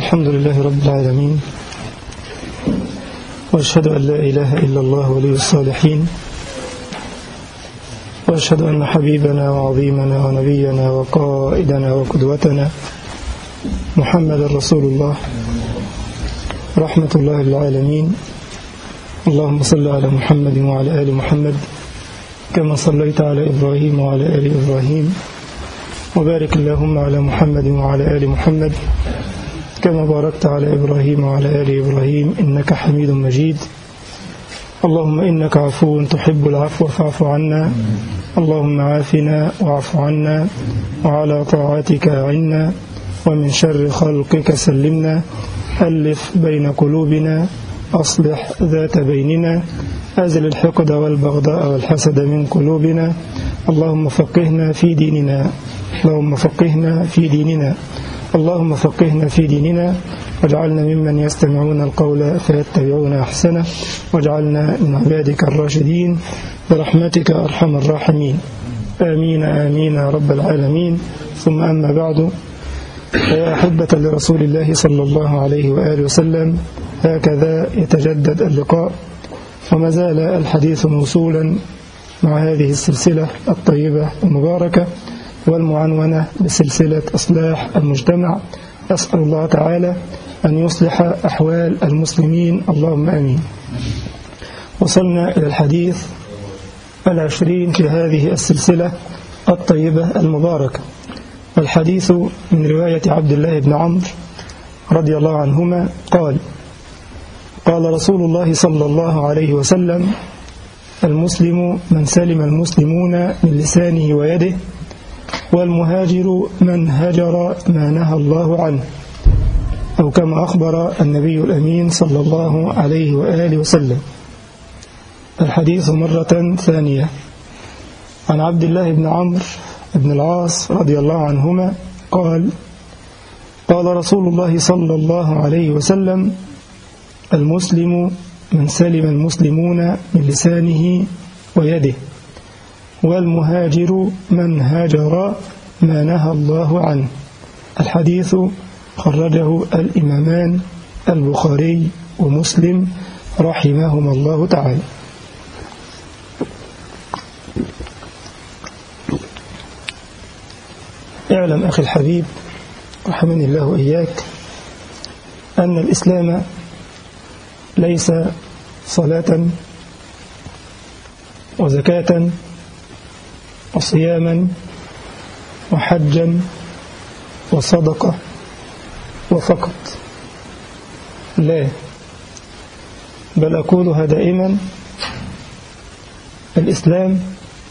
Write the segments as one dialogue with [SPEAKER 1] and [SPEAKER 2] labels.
[SPEAKER 1] الحمد لله رب العالمين وأشهد أن لا إله إلا الله ولي الصالحين وأشهد أن حبيبنا وعظيمنا ونبينا وقائدنا وقدوتنا محمد رسول الله رحمة الله للعالمين اللهم صل على محمد وعلى آل محمد كما صليت على إبراهيم وعلى آل إبراهيم وبارك اللهم على محمد وعلى آل محمد كما باركت على إبراهيم وعلى آل إبراهيم إنك حميد مجيد اللهم إنك عفو تحب العفو فاعف عنا اللهم عافنا واعف عنا وعلى طاعتك أعنا ومن شر خلقك سلمنا ألف بين قلوبنا أصلح ذات بيننا أزل الحقد والبغضاء والحسد من قلوبنا اللهم فقهنا في ديننا اللهم فقهنا في ديننا اللهم فقهنا في ديننا واجعلنا ممن يستمعون القول فيتبعون أحسنه واجعلنا من عبادك الراشدين برحمتك أرحم الراحمين آمين آمين يا رب العالمين ثم أما بعد يا أحبة لرسول الله صلى الله عليه وآله وسلم هكذا يتجدد اللقاء وما زال الحديث موصولا مع هذه السلسلة الطيبة المباركة والمعنونة بسلسلة إصلاح المجتمع أسأل الله تعالى أن يصلح أحوال المسلمين اللهم أمين وصلنا إلى الحديث العشرين في هذه السلسلة الطيبة المباركة والحديث من رواية عبد الله بن عمرو رضي الله عنهما قال قال رسول الله صلى الله عليه وسلم المسلم من سلم المسلمون من لسانه ويده والمهاجر من هجر ما نهى الله عنه أو كما أخبر النبي الأمين صلى الله عليه وآله وسلم الحديث مرة ثانية عن عبد الله بن عمرو بن العاص رضي الله عنهما قال قال رسول الله صلى الله عليه وسلم المسلم من سلم المسلمون من لسانه ويده والمهاجر من هاجر ما نهى الله عنه الحديث خرجه الإمامان البخاري ومسلم رحمهما الله تعالى اعلم أخي الحبيب رحمني الله وإياك أن الإسلام ليس صلاة وزكاة وصياما وحجا وصدقة وفقط لا بل أقولها دائما الإسلام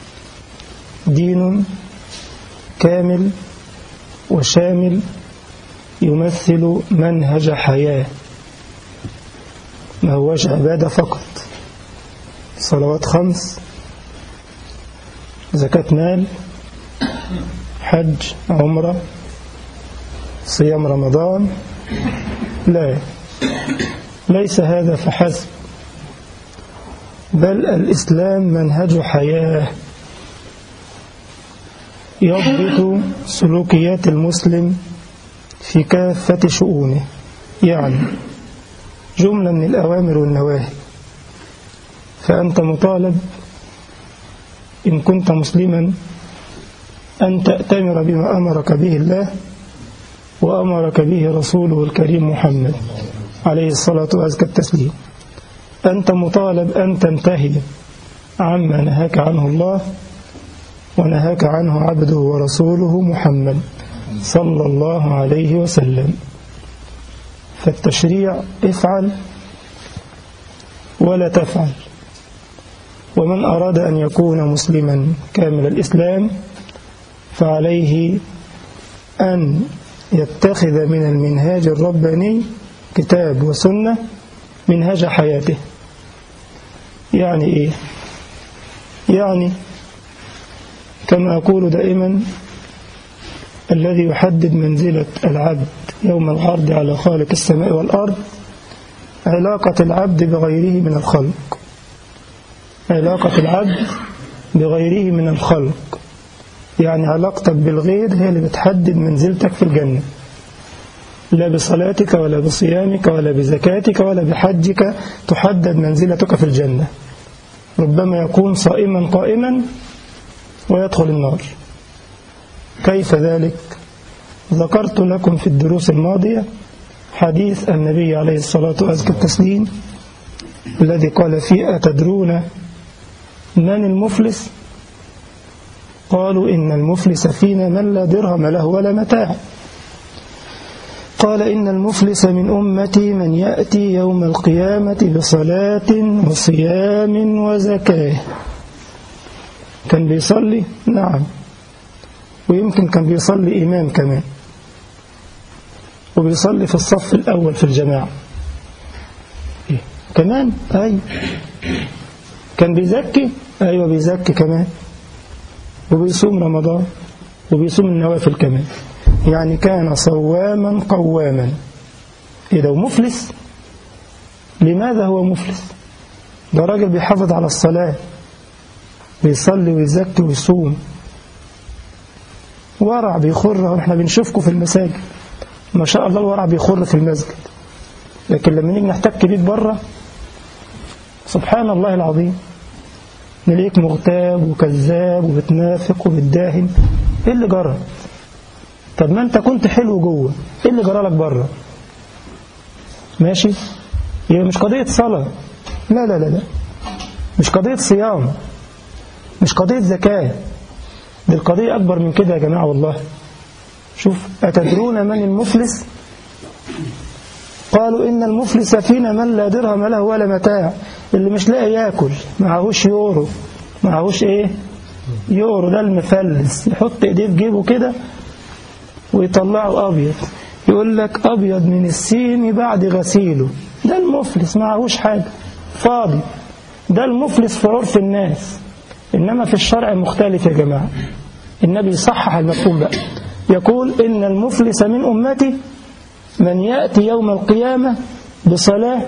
[SPEAKER 1] دين كامل وشامل يمثل منهج حياة ما هوش عبادة فقط صلوات خمس زكاة مال حج عمرة صيام رمضان لا ليس هذا فحسب بل الإسلام منهج حياة يضبط سلوكيات المسلم في كافة شؤونه يعني جملة من الأوامر والنواهي فأنت مطالب إن كنت مسلما أن تأتمر بما أمرك به الله وأمرك به رسوله الكريم محمد عليه الصلاة وأزكى التسليم أنت مطالب أن تنتهي عما نهاك عنه الله ونهاك عنه عبده ورسوله محمد صلى الله عليه وسلم فالتشريع افعل ولا تفعل ومن أراد أن يكون مسلما كامل الإسلام فعليه أن يتخذ من المنهاج الرباني كتاب وسنة منهاج حياته يعني إيه يعني كما أقول دائما الذي يحدد منزلة العبد يوم العرض على خالق السماء والأرض علاقة العبد بغيره من الخلق علاقة العبد بغيره من الخلق يعني علاقتك بالغير هي اللي بتحدد منزلتك في الجنة لا بصلاتك ولا بصيامك ولا بزكاتك ولا بحجك تحدد منزلتك في الجنة ربما يكون صائما قائما ويدخل النار كيف ذلك ذكرت لكم في الدروس الماضية حديث النبي عليه الصلاة والتسليم الذي قال فيه أتدرون من المفلس قالوا إن المفلس فينا من لا درهم له ولا متاع قال إن المفلس من أمتي من يأتي يوم القيامة بصلاة وصيام وزكاة كان بيصلي نعم ويمكن كان بيصلي إمام كمان وبيصلي في الصف الأول في الجماعة إيه؟ كمان أي كان بيزكي أيوة بيزكي كمان وبيصوم رمضان وبيصوم النوافل كمان يعني كان صواما قواما إيه ده مفلس لماذا هو مفلس ده راجل بيحافظ على الصلاة بيصلي ويزكي ويصوم ورع بيخر واحنا بنشوفكم في المساجد ما شاء الله الورع بيخر في المسجد لكن لما نيجي نحتك بيك بره سبحان الله العظيم نلاقيك مغتاب وكذاب وبتنافق وبتداهن ايه اللي جرى طب ما انت كنت حلو جوه ايه اللي جرى لك بره ماشي هي مش قضية صلاة لا لا لا لا مش قضية صيام مش قضية زكاة دي القضية أكبر من كده يا جماعة والله شوف أتدرون من المفلس قالوا إن المفلس فينا من لا درهم له ولا متاع اللي مش لاقي ياكل معهوش يورو معهوش ايه يورو ده المفلس يحط ايديه في جيبه كده ويطلعه أبيض يقول لك أبيض من السين بعد غسيله ده المفلس معهوش حاجة فاضي ده المفلس في عرف الناس إنما في الشرع مختلف يا جماعة النبي صحح المفهوم بقى يقول إن المفلس من أمتي من يأتي يوم القيامة بصلاة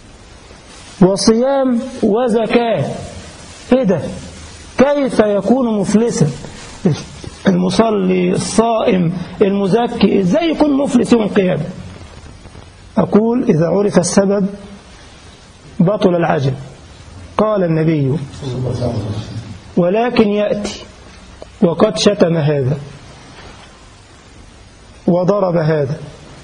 [SPEAKER 1] وصيام وزكاة إيه ده كيف يكون مفلسا المصلي الصائم المزكي إزاي يكون مفلس يوم القيامة أقول إذا عرف السبب بطل العجب قال النبي ولكن يأتي وقد شتم هذا وضرب هذا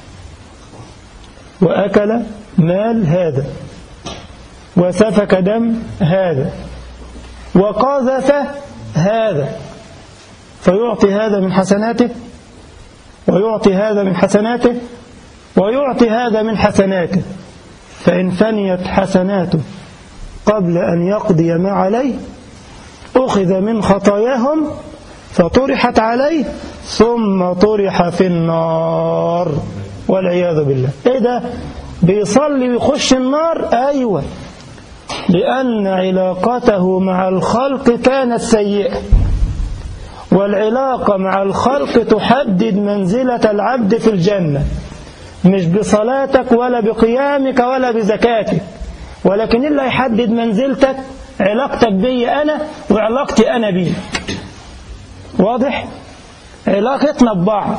[SPEAKER 1] وأكل مال هذا وسفك دم هذا وقذف هذا فيعطي هذا من حسناته ويعطي هذا من حسناته ويعطي هذا من حسناته فإن فنيت حسناته قبل أن يقضي ما عليه أخذ من خطاياهم فطرحت عليه ثم طرح في النار والعياذ بالله ايه ده بيصلي ويخش النار ايوه لان علاقته مع الخلق كانت سيئه والعلاقه مع الخلق تحدد منزله العبد في الجنه مش بصلاتك ولا بقيامك ولا بزكاتك ولكن اللي يحدد منزلتك علاقتك بي انا وعلاقتي انا بيك واضح علاقتنا ببعض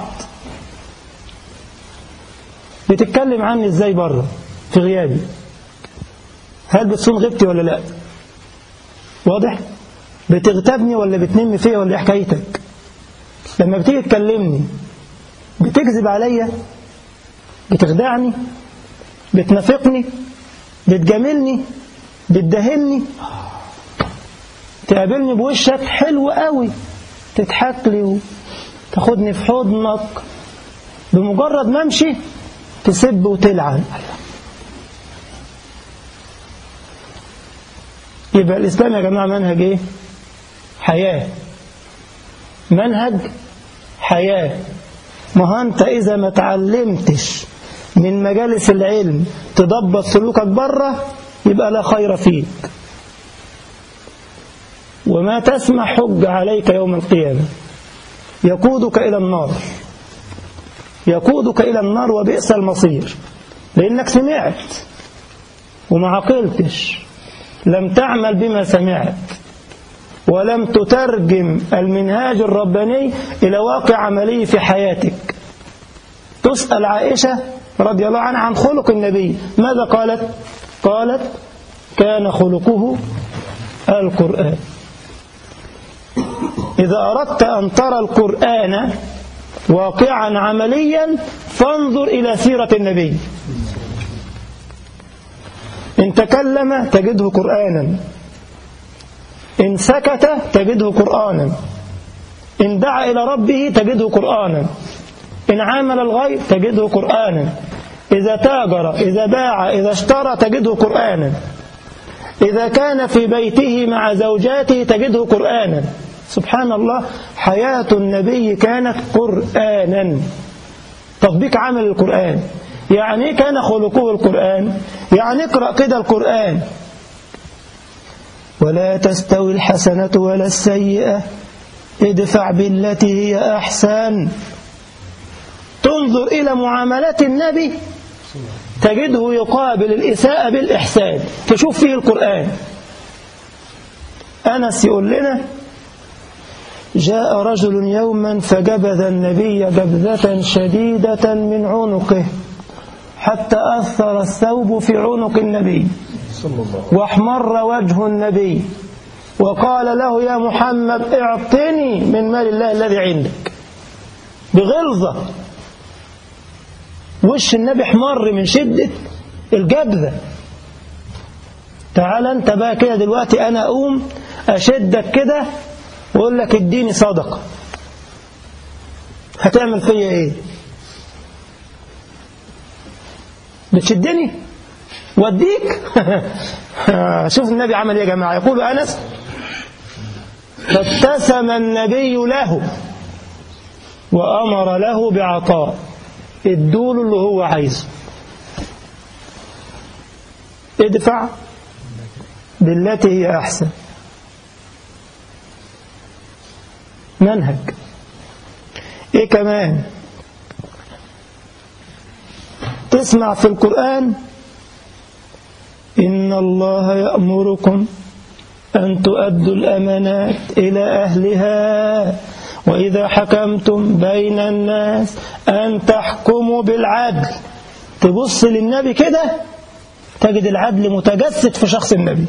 [SPEAKER 1] بتتكلم عني ازاي بره في غيابي هل بتصون غيبتي ولا لا واضح بتغتابني ولا بتنم فيا ولا حكايتك لما بتيجي تكلمني بتكذب عليا بتخدعني بتنافقني بتجاملني بتدهني تقابلني بوشك حلو قوي تضحك لي وتاخدني في حضنك بمجرد ما امشي تسب وتلعن يبقى الإسلام يا جماعة منهج إيه؟ حياة منهج حياة ما أنت إذا ما تعلمتش من مجالس العلم تضبط سلوكك بره يبقى لا خير فيك وما تسمع حج عليك يوم القيامة يقودك إلى النار يقودك إلى النار وبئس المصير لأنك سمعت وما عقلتش لم تعمل بما سمعت ولم تترجم المنهاج الرباني إلى واقع عملي في حياتك تسأل عائشة رضي الله عنها عن خلق النبي ماذا قالت قالت كان خلقه القرآن إذا أردت أن ترى القرآن واقعا عمليا فانظر إلى سيرة النبي إن تكلم تجده قرآنا إن سكت تجده قرآنا إن دعا إلى ربه تجده قرآنا إن عامل الغير تجده قرآنا إذا تاجر إذا باع إذا اشترى تجده قرآنا إذا كان في بيته مع زوجاته تجده قرآنا سبحان الله حياة النبي كانت قرآنا تطبيق عمل القرآن يعني كان خلقه القرآن يعني اقرأ كده القرآن ولا تستوي الحسنة ولا السيئة ادفع بالتي هي أحسن تنظر إلى معاملات النبي تجده يقابل الإساءة بالإحسان تشوف فيه القرآن أنس يقول لنا جاء رجل يوما فجبذ النبي جبذة شديدة من عنقه حتى أثر الثوب في عنق النبي واحمر وجه النبي وقال له يا محمد اعطني من مال الله الذي عندك بغلظة وش النبي احمر من شدة الجبذة تعال انت بقى كده دلوقتي انا اقوم اشدك كده واقول لك اديني صدقة هتعمل فيا ايه بتشدني وديك شوف النبي عمل ايه يا جماعة يقول أنس فابتسم النبي له وأمر له بعطاء ادوله اللي هو عايزه ادفع بالتي هي أحسن منهج ايه كمان تسمع في القرآن إن الله يأمركم أن تؤدوا الأمانات إلى أهلها وإذا حكمتم بين الناس أن تحكموا بالعدل تبص للنبي كده تجد العدل متجسد في شخص النبي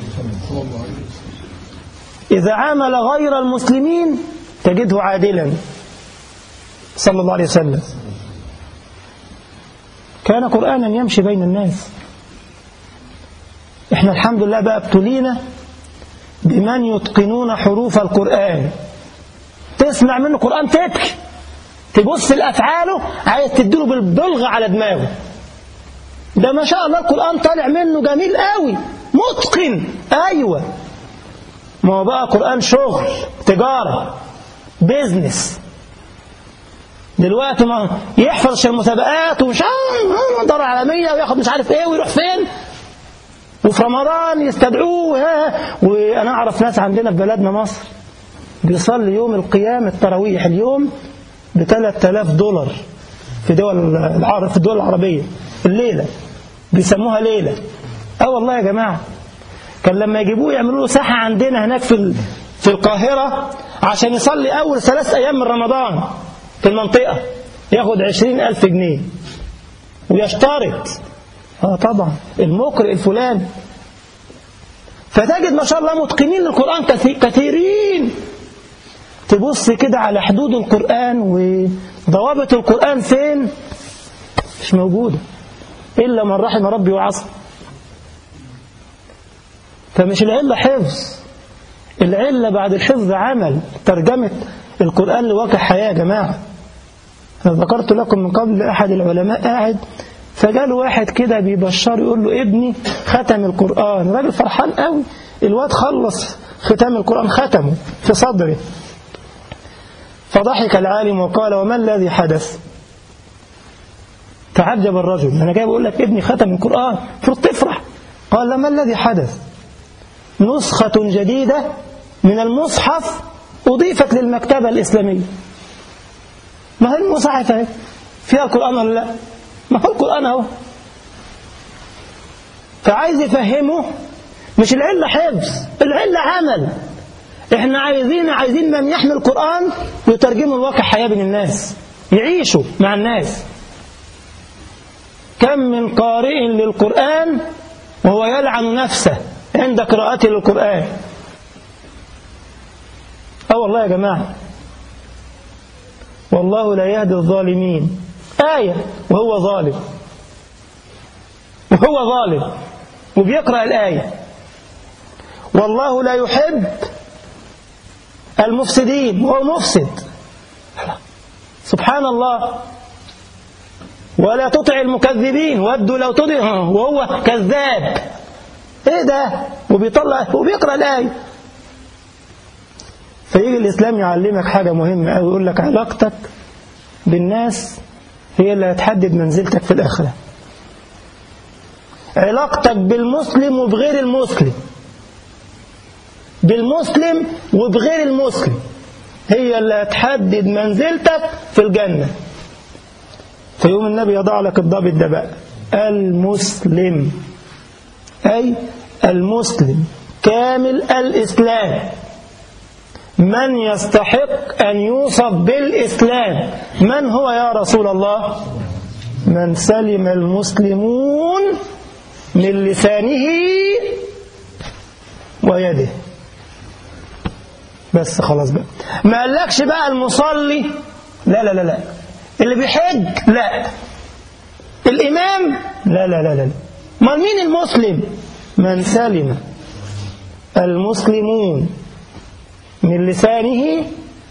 [SPEAKER 1] إذا عامل غير المسلمين تجده عادلا صلى الله عليه وسلم كان قرآنا يمشي بين الناس احنا الحمد لله بقى ابتلينا بمن يتقنون حروف القرآن تسمع منه قرآن تبكي تبص لأفعاله عايز تديله بالبلغة على دماغه ده ما شاء الله القرآن طالع منه جميل قوي متقن أيوة ما هو بقى قرآن شغل تجارة بيزنس دلوقتي ما يحفظ المسابقات ومش عارف دورة عالمية وياخد مش عارف ايه ويروح فين وفي رمضان يستدعوه وانا اعرف ناس عندنا في بلدنا مصر بيصلي يوم القيام التراويح اليوم ب 3000 دولار في دول العرب في الدول العربية الليلة بيسموها ليلة اه والله يا جماعة كان لما يجيبوه يعملوا له ساحة عندنا هناك في في القاهرة عشان يصلي أول ثلاث أيام من رمضان في المنطقة ياخد عشرين ألف جنيه ويشترط اه طبعا المقرئ الفلاني فتجد ما شاء الله متقنين للقرآن كثيرين تبص كده على حدود القرآن وضوابط القرآن فين مش موجودة إلا من رحم ربي وعصى فمش العلة حفظ العلة بعد الحفظ عمل ترجمة القرآن لواقع حياة يا جماعة ذكرت لكم من قبل أحد العلماء قاعد فجاله واحد كده بيبشر يقول له ابني ختم القرآن راجل فرحان قوي الواد خلص ختام القرآن ختمه في صدره فضحك العالم وقال وما الذي حدث تعجب الرجل أنا جاي بقول لك ابني ختم القرآن المفروض تفرح قال ما الذي حدث نسخة جديدة من المصحف أضيفت للمكتبة الإسلامية ما هي المصحف اهي فيها القرآن ولا لا ما هو القرآن اهو فعايز يفهمه مش العلة حفظ العلة عمل احنا عايزين عايزين من يحمل القرآن ويترجمه الواقع حياة بين الناس يعيشوا مع الناس كم من قارئ للقرآن وهو يلعن نفسه عند قراءته للقرآن اه والله يا جماعة والله لا يهدي الظالمين آية وهو ظالم وهو ظالم وبيقرأ الآية والله لا يحب المفسدين وهو مفسد سبحان الله ولا تطع المكذبين ودوا لو تطع وهو كذاب ايه ده وبيطلع وبيقرأ الآية فيجي الإسلام يعلمك حاجة مهمة أو يقول لك علاقتك بالناس هي اللي هتحدد منزلتك في الآخرة علاقتك بالمسلم وبغير المسلم بالمسلم وبغير المسلم هي اللي هتحدد منزلتك في الجنة فيوم النبي يضع لك الضابط ده بقى المسلم أي المسلم كامل الإسلام من يستحق أن يوصف بالإسلام من هو يا رسول الله من سلم المسلمون من لسانه ويده بس خلاص بقى ما قالكش بقى المصلي لا لا لا لا اللي بيحج لا الإمام لا لا لا لا ما مين المسلم من سلم المسلمون من لسانه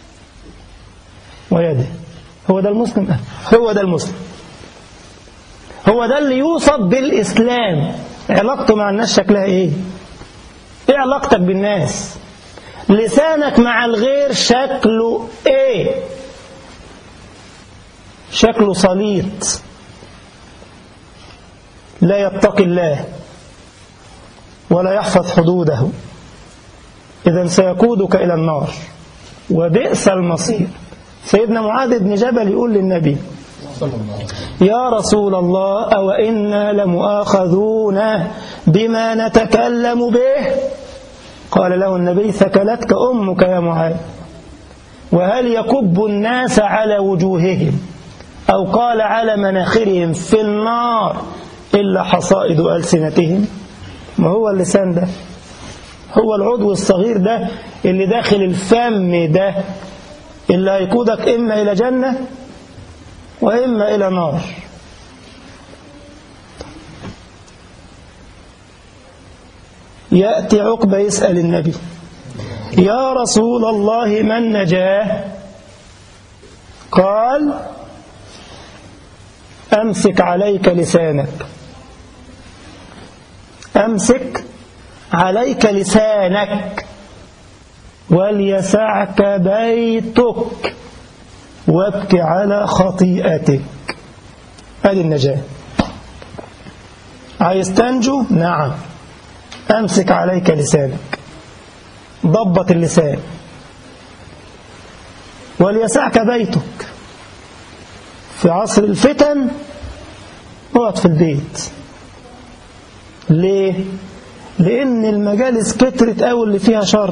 [SPEAKER 1] ويده هو ده المسلم هو ده المسلم هو ده اللي يوصف بالإسلام علاقته مع الناس شكلها ايه ايه علاقتك بالناس لسانك مع الغير شكله ايه شكله صليط لا يتقي الله ولا يحفظ حدوده إذا سيقودك إلى النار وبئس المصير سيدنا معاذ بن جبل يقول للنبي يا رسول الله أو إنا لمؤاخذون بما نتكلم به قال له النبي ثكلتك أمك يا معاذ وهل يكب الناس على وجوههم أو قال على مناخرهم في النار إلا حصائد ألسنتهم ما هو اللسان ده هو العضو الصغير ده اللي داخل الفم ده اللي هيقودك إما إلى جنة وإما إلى نار يأتي عقبة يسأل النبي يا رسول الله من نجاه قال أمسك عليك لسانك أمسك عليك لسانك وليسعك بيتك وابك على خطيئتك هذه النجاة عايز تنجو نعم أمسك عليك لسانك ضبط اللسان وليسعك بيتك في عصر الفتن اقعد في البيت ليه لأن المجالس كترت أوي اللي فيها شر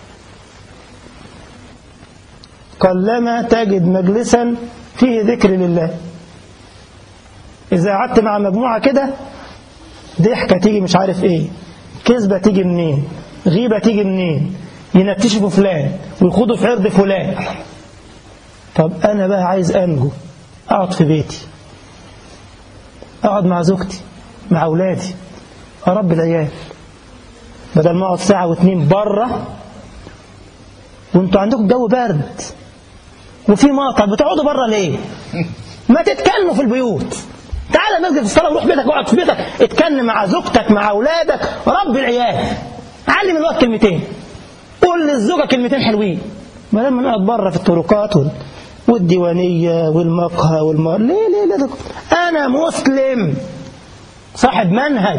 [SPEAKER 1] قلما تجد مجلسا فيه ذكر لله إذا قعدت مع مجموعة كده ضحكة تيجي مش عارف إيه كذبة تيجي منين غيبة تيجي منين ينتشفوا فلان ويخوضوا في عرض فلان طب أنا بقى عايز أنجو أقعد في بيتي أقعد مع زوجتي مع أولادي أربي العيال بدل ما أقعد ساعة واتنين بره وانتوا عندكم جو برد وفي مطر بتقعدوا بره ليه ما تتكلموا في البيوت تعالى مسجد الصلاة وروح بيتك واقعد في بيتك اتكلم مع زوجتك مع أولادك ربي العيال علم الوقت كلمتين قول للزوجة كلمتين حلوين ما لما نقعد بره في الطرقات والديوانية والمقهى والمار ليه ليه ليه أنا مسلم صاحب منهج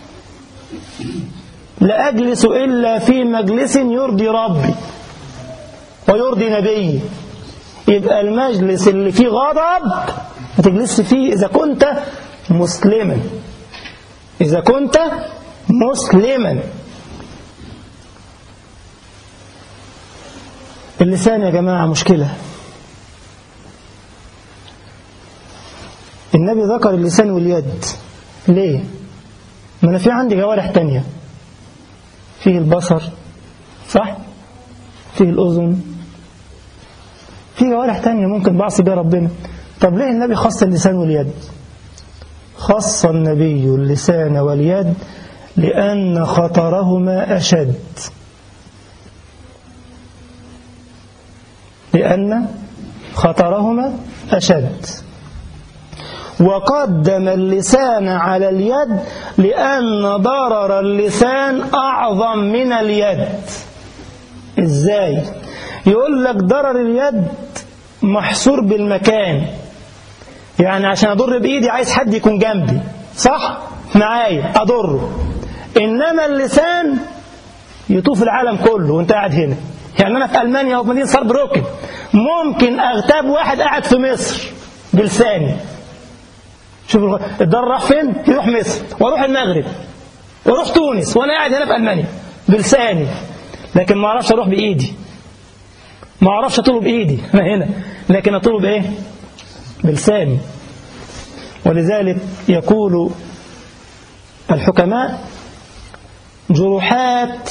[SPEAKER 1] لا أجلس إلا في مجلس يرضي ربي ويرضي نبي يبقى المجلس اللي فيه غضب ما تجلسش فيه إذا كنت مسلما إذا كنت مسلما اللسان يا جماعة مشكلة النبي ذكر اللسان واليد ليه ما أنا في عندي جوارح تانية فيه البصر صح فيه الأذن في جوارح تانية ممكن بعصي بها ربنا طب ليه النبي خص اللسان واليد خص النبي اللسان واليد لأن خطرهما أشد لأن خطرهما أشد وقدم اللسان على اليد لأن ضرر اللسان أعظم من اليد إزاي يقول لك ضرر اليد محصور بالمكان يعني عشان أضر بإيدي عايز حد يكون جنبي صح معايا أضره إنما اللسان يطوف العالم كله وانت قاعد هنا يعني أنا في ألمانيا وفي مدينة ساربروكن ممكن أغتاب واحد قاعد في مصر بلساني شوف الضرر راح فين يروح مصر واروح المغرب واروح تونس وانا قاعد هنا في ألمانيا بلساني لكن ما اعرفش اروح بايدي ما اعرفش اطلب بايدي انا هنا لكن اطلب بايه بلساني ولذلك يقول الحكماء جروحات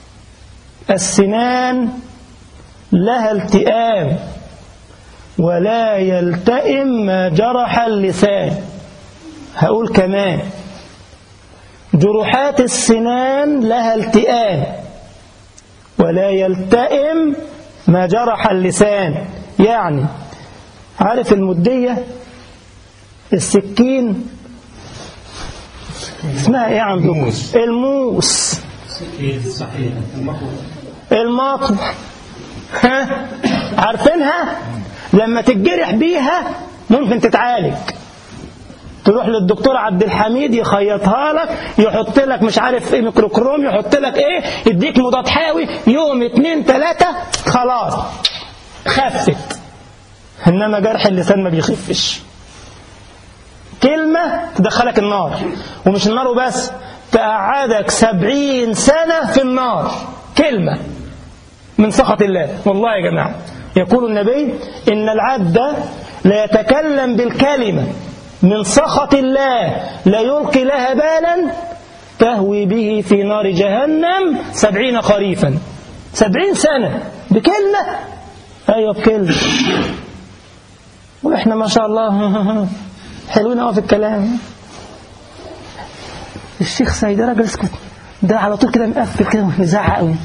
[SPEAKER 1] السنان لها التئام ولا يلتئم ما جرح اللسان هقول كمان جروحات السنان لها التئام ولا يلتئم ما جرح اللسان يعني عارف المدية السكين اسمها ايه عندكم الموس المطو ها عارفينها لما تتجرح بيها ممكن تتعالج تروح للدكتور عبد الحميد يخيطها لك يحط لك مش عارف ايه ميكروكروم يحط لك ايه يديك مضاد حيوي يوم اتنين تلاتة خلاص خفت انما جرح اللسان ما بيخفش كلمة تدخلك النار ومش النار وبس تقعدك سبعين سنة في النار كلمة من سخط الله والله يا جماعة يقول النبي إن العبد لا يتكلم بالكلمة من سخط الله لا يلقي لها بالا تهوي به في نار جهنم سبعين خريفا سبعين سنة بكلمة أيوة بكلمة وإحنا ما شاء الله حلوين قوي في الكلام الشيخ سيد راجل اسكت ده على طول كده مقفل كده ومزعق قوي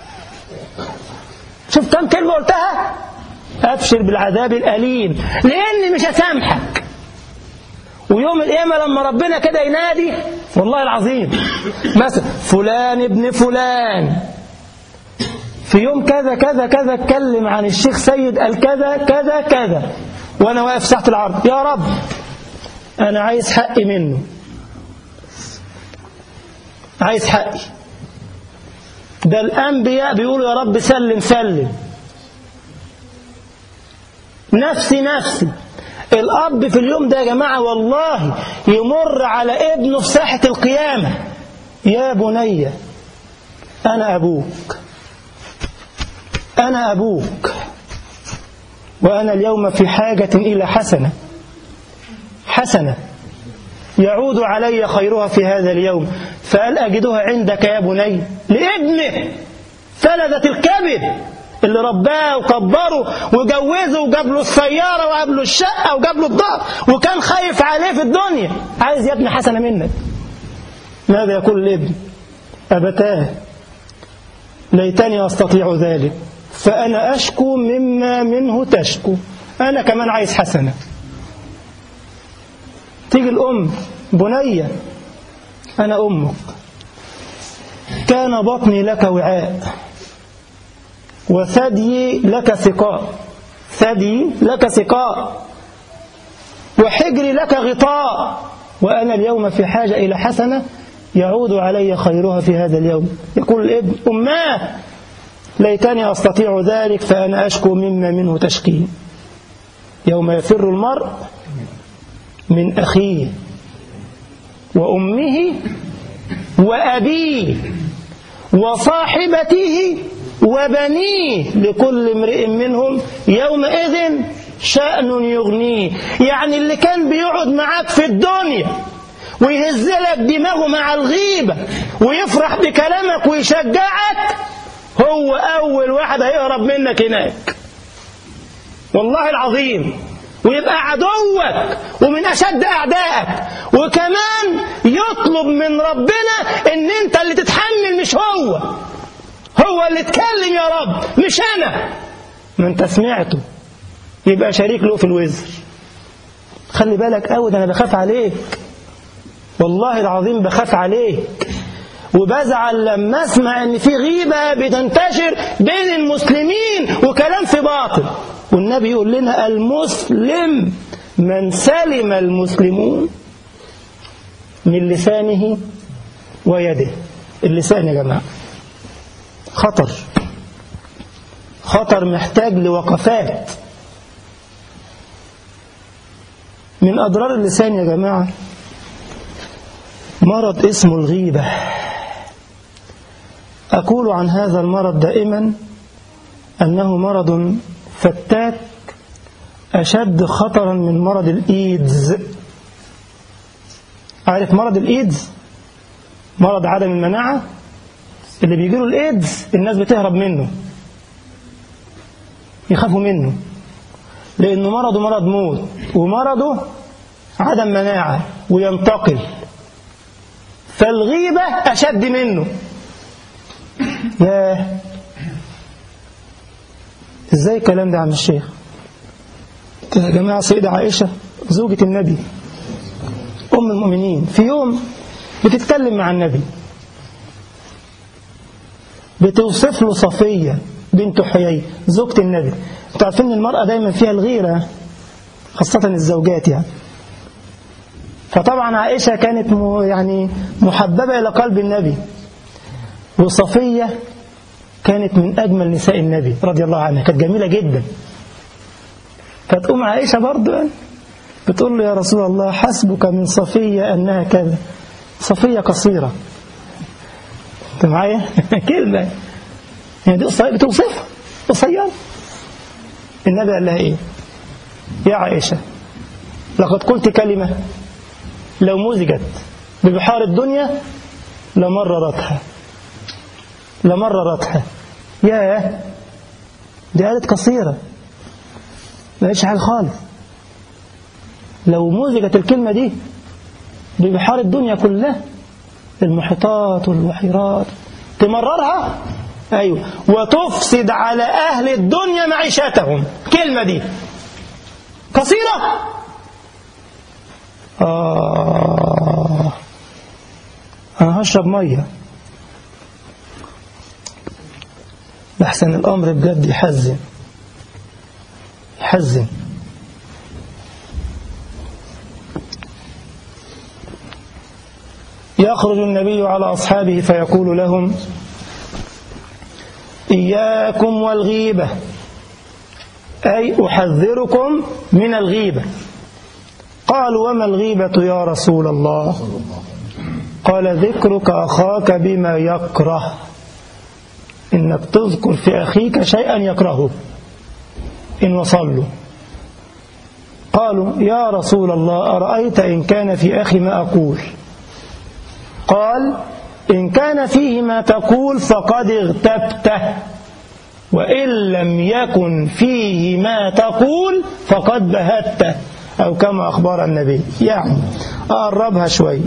[SPEAKER 1] شوف كم كلمة قلتها أبشر بالعذاب الأليم لأني مش هسامحك ويوم القيامة لما ربنا كده ينادي والله العظيم مثلا فلان ابن فلان في يوم كذا كذا كذا اتكلم عن الشيخ سيد قال كذا كذا كذا وانا واقف ساحة العرض يا رب انا عايز حقي منه عايز حقي ده الانبياء بيقولوا يا رب سلم سلم نفسي نفسي الأب في اليوم ده يا جماعة والله يمر على ابنه في ساحة القيامة يا بني أنا أبوك أنا أبوك وأنا اليوم في حاجة إلى حسنة حسنة يعود علي خيرها في هذا اليوم فهل أجدها عندك يا بني لابنه فلذة الكبد اللي رباه وكبره وجوزه وجاب له السيارة وجاب له الشقة وجاب له الدار وكان خايف عليه في الدنيا عايز يا ابني حسنة منك ماذا يقول الابن أبتاه ليتني أستطيع ذلك فأنا أشكو مما منه تشكو أنا كمان عايز حسنة تيجي الأم بنية أنا أمك كان بطني لك وعاء وثدي لك سقاء ثدي لك سقاء وحجري لك غطاء وأنا اليوم في حاجة إلى حسنة يعود علي خيرها في هذا اليوم يقول الابن أماه ليتني أستطيع ذلك فأنا أشكو مما منه تشكين يوم يفر المرء من أخيه وأمه وأبيه وصاحبته وبنيه لكل امرئ منهم يومئذ شأن يغنيه يعني اللي كان بيقعد معاك في الدنيا ويهز لك دماغه مع الغيبة ويفرح بكلامك ويشجعك هو أول واحد هيهرب منك هناك والله العظيم ويبقى عدوك ومن أشد أعدائك وكمان يطلب من ربنا إن أنت اللي تتحمل مش هو هو اللي اتكلم يا رب مش أنا ما أنت سمعته يبقى شريك له في الوزر خلي بالك قوي ده أنا بخاف عليك والله العظيم بخاف عليك وبزعل لما اسمع ان في غيبه بتنتشر بين المسلمين وكلام في باطل والنبي يقول لنا المسلم من سلم المسلمون من لسانه ويده اللسان يا جماعه خطر خطر محتاج لوقفات من اضرار اللسان يا جماعه مرض اسمه الغيبه أقول عن هذا المرض دائما أنه مرض فتاك أشد خطرا من مرض الإيدز عارف مرض الإيدز مرض عدم المناعة اللي بيجيله الإيدز الناس بتهرب منه يخافوا منه لأنه مرضه مرض موت ومرضه عدم مناعة وينتقل فالغيبة أشد منه ياه ازاي الكلام ده يا عم الشيخ يا جماعة سيدة عائشة زوجة النبي أم المؤمنين في يوم بتتكلم مع النبي بتوصف له صفية بنت حيي زوجة النبي انتوا عارفين ان المرأة دايما فيها الغيرة خاصة الزوجات يعني فطبعا عائشة كانت يعني محببة إلى قلب النبي وصفية كانت من أجمل نساء النبي رضي الله عنها كانت جميلة جدا فتقوم عائشة برضو بتقول له يا رسول الله حسبك من صفية أنها كذا صفية قصيرة أنت معايا كلمة يعني دي بتوصفها قصيرة النبي قال لها إيه يا عائشة لقد قلت كلمة لو مزجت ببحار الدنيا لمررتها لمررتها ياه دي قالت قصيرة ما قالتش حاجة خالص لو مزجت الكلمة دي ببحار الدنيا كلها المحيطات والبحيرات تمررها أيوة وتفسد على أهل الدنيا معيشتهم كلمة دي قصيرة آه أنا هشرب مية لحسن الأمر بجد يحزن يحزن يخرج النبي على أصحابه فيقول لهم إياكم والغيبة أي أحذركم من الغيبة قالوا وما الغيبة يا رسول الله قال ذكرك أخاك بما يكره إنك تذكر في أخيك شيئا يكرهه إن وصل له قالوا يا رسول الله أرأيت إن كان في أخي ما أقول قال إن كان فيه ما تقول فقد اغتبته وإن لم يكن فيه ما تقول فقد بهته أو كما أخبر النبي يعني أقربها شوية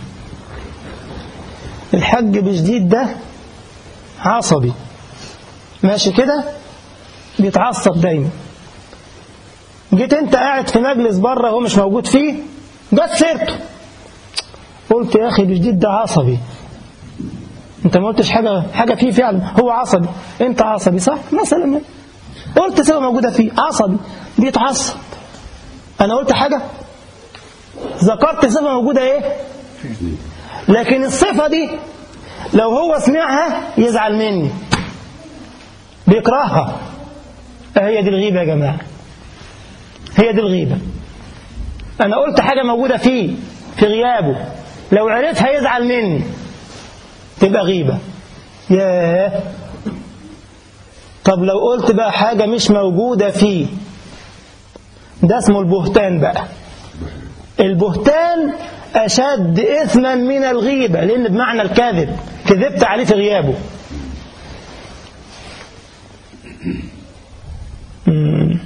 [SPEAKER 1] الحج بجديد ده عصبي ماشي كده بيتعصب دايما جيت انت قاعد في مجلس بره هو مش موجود فيه جت سيرته قلت يا اخي بجديد ده عصبي انت ما قلتش حاجه حاجه فيه فعلا هو عصبي انت عصبي صح مثلا قلت صفه موجوده فيه عصبي بيتعصب انا قلت حاجه ذكرت صفه موجوده ايه لكن الصفه دي لو هو سمعها يزعل مني بيكرهها هي دي الغيبه يا جماعه هي دي الغيبه انا قلت حاجه موجوده فيه في غيابه لو عرفها يزعل مني تبقى غيبة ياه طب لو قلت بقى حاجة مش موجودة فيه ده اسمه البهتان بقى البهتان أشد إثما من الغيبة لأن بمعنى الكذب كذبت عليه في غيابه مم.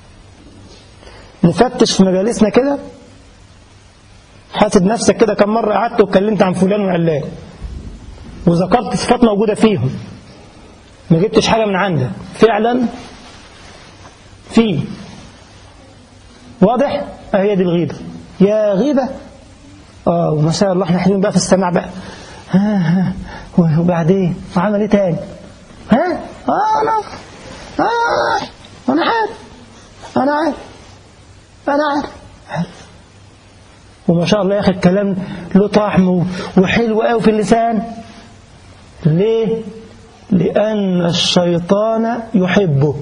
[SPEAKER 1] نفتش في مجالسنا كده حاسب نفسك كده كم مرة قعدت واتكلمت عن فلان وعلان وذكرت صفات موجودة فيهم ما جبتش حاجة من عندك فعلا في واضح هي دي الغيبة يا غيبة اه وما شاء الله احنا حلوين بقى في السماع بقى ها ها وبعدين وعمل ايه تاني ها اه انا اه انا عارف انا عارف انا عارف وما شاء الله يا اخي الكلام له طعم وحلو قوي في اللسان ليه لأن الشيطان يحبه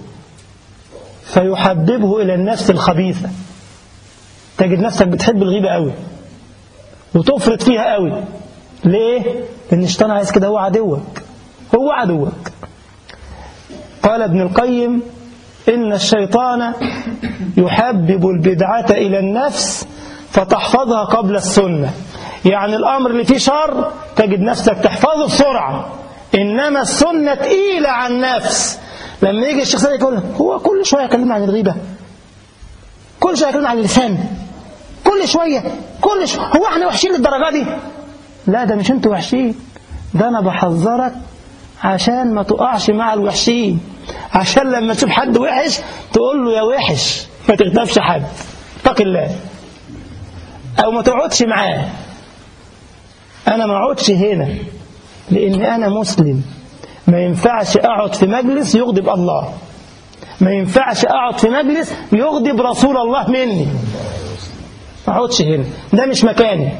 [SPEAKER 1] فيحببه إلى النفس الخبيثة تجد نفسك بتحب الغيبة قوي وتفرط فيها قوي ليه؟ لأن الشيطان عايز كده هو عدوك هو عدوك قال ابن القيم إن الشيطان يحبب البدعة إلى النفس فتحفظها قبل السنة يعني الأمر اللي فيه شر تجد نفسك تحفظه بسرعة إنما السنة تقيلة عن النفس لما يجي الشخص يقول هو كل شوية يكلمنا عن الغيبة كل شوية يكلمنا عن اللسان كل شوية كل شوية هو احنا وحشين للدرجة دي لا ده مش انتوا وحشين ده انا بحذرك عشان ما تقعش مع الوحشين عشان لما تشوف حد وحش تقول له يا وحش ما تغتابش حد اتق الله او ما تقعدش معاه انا ما اقعدش هنا لان انا مسلم ما ينفعش اقعد في مجلس يغضب الله ما ينفعش اقعد في مجلس يغضب رسول الله مني ما اقعدش هنا ده مش مكاني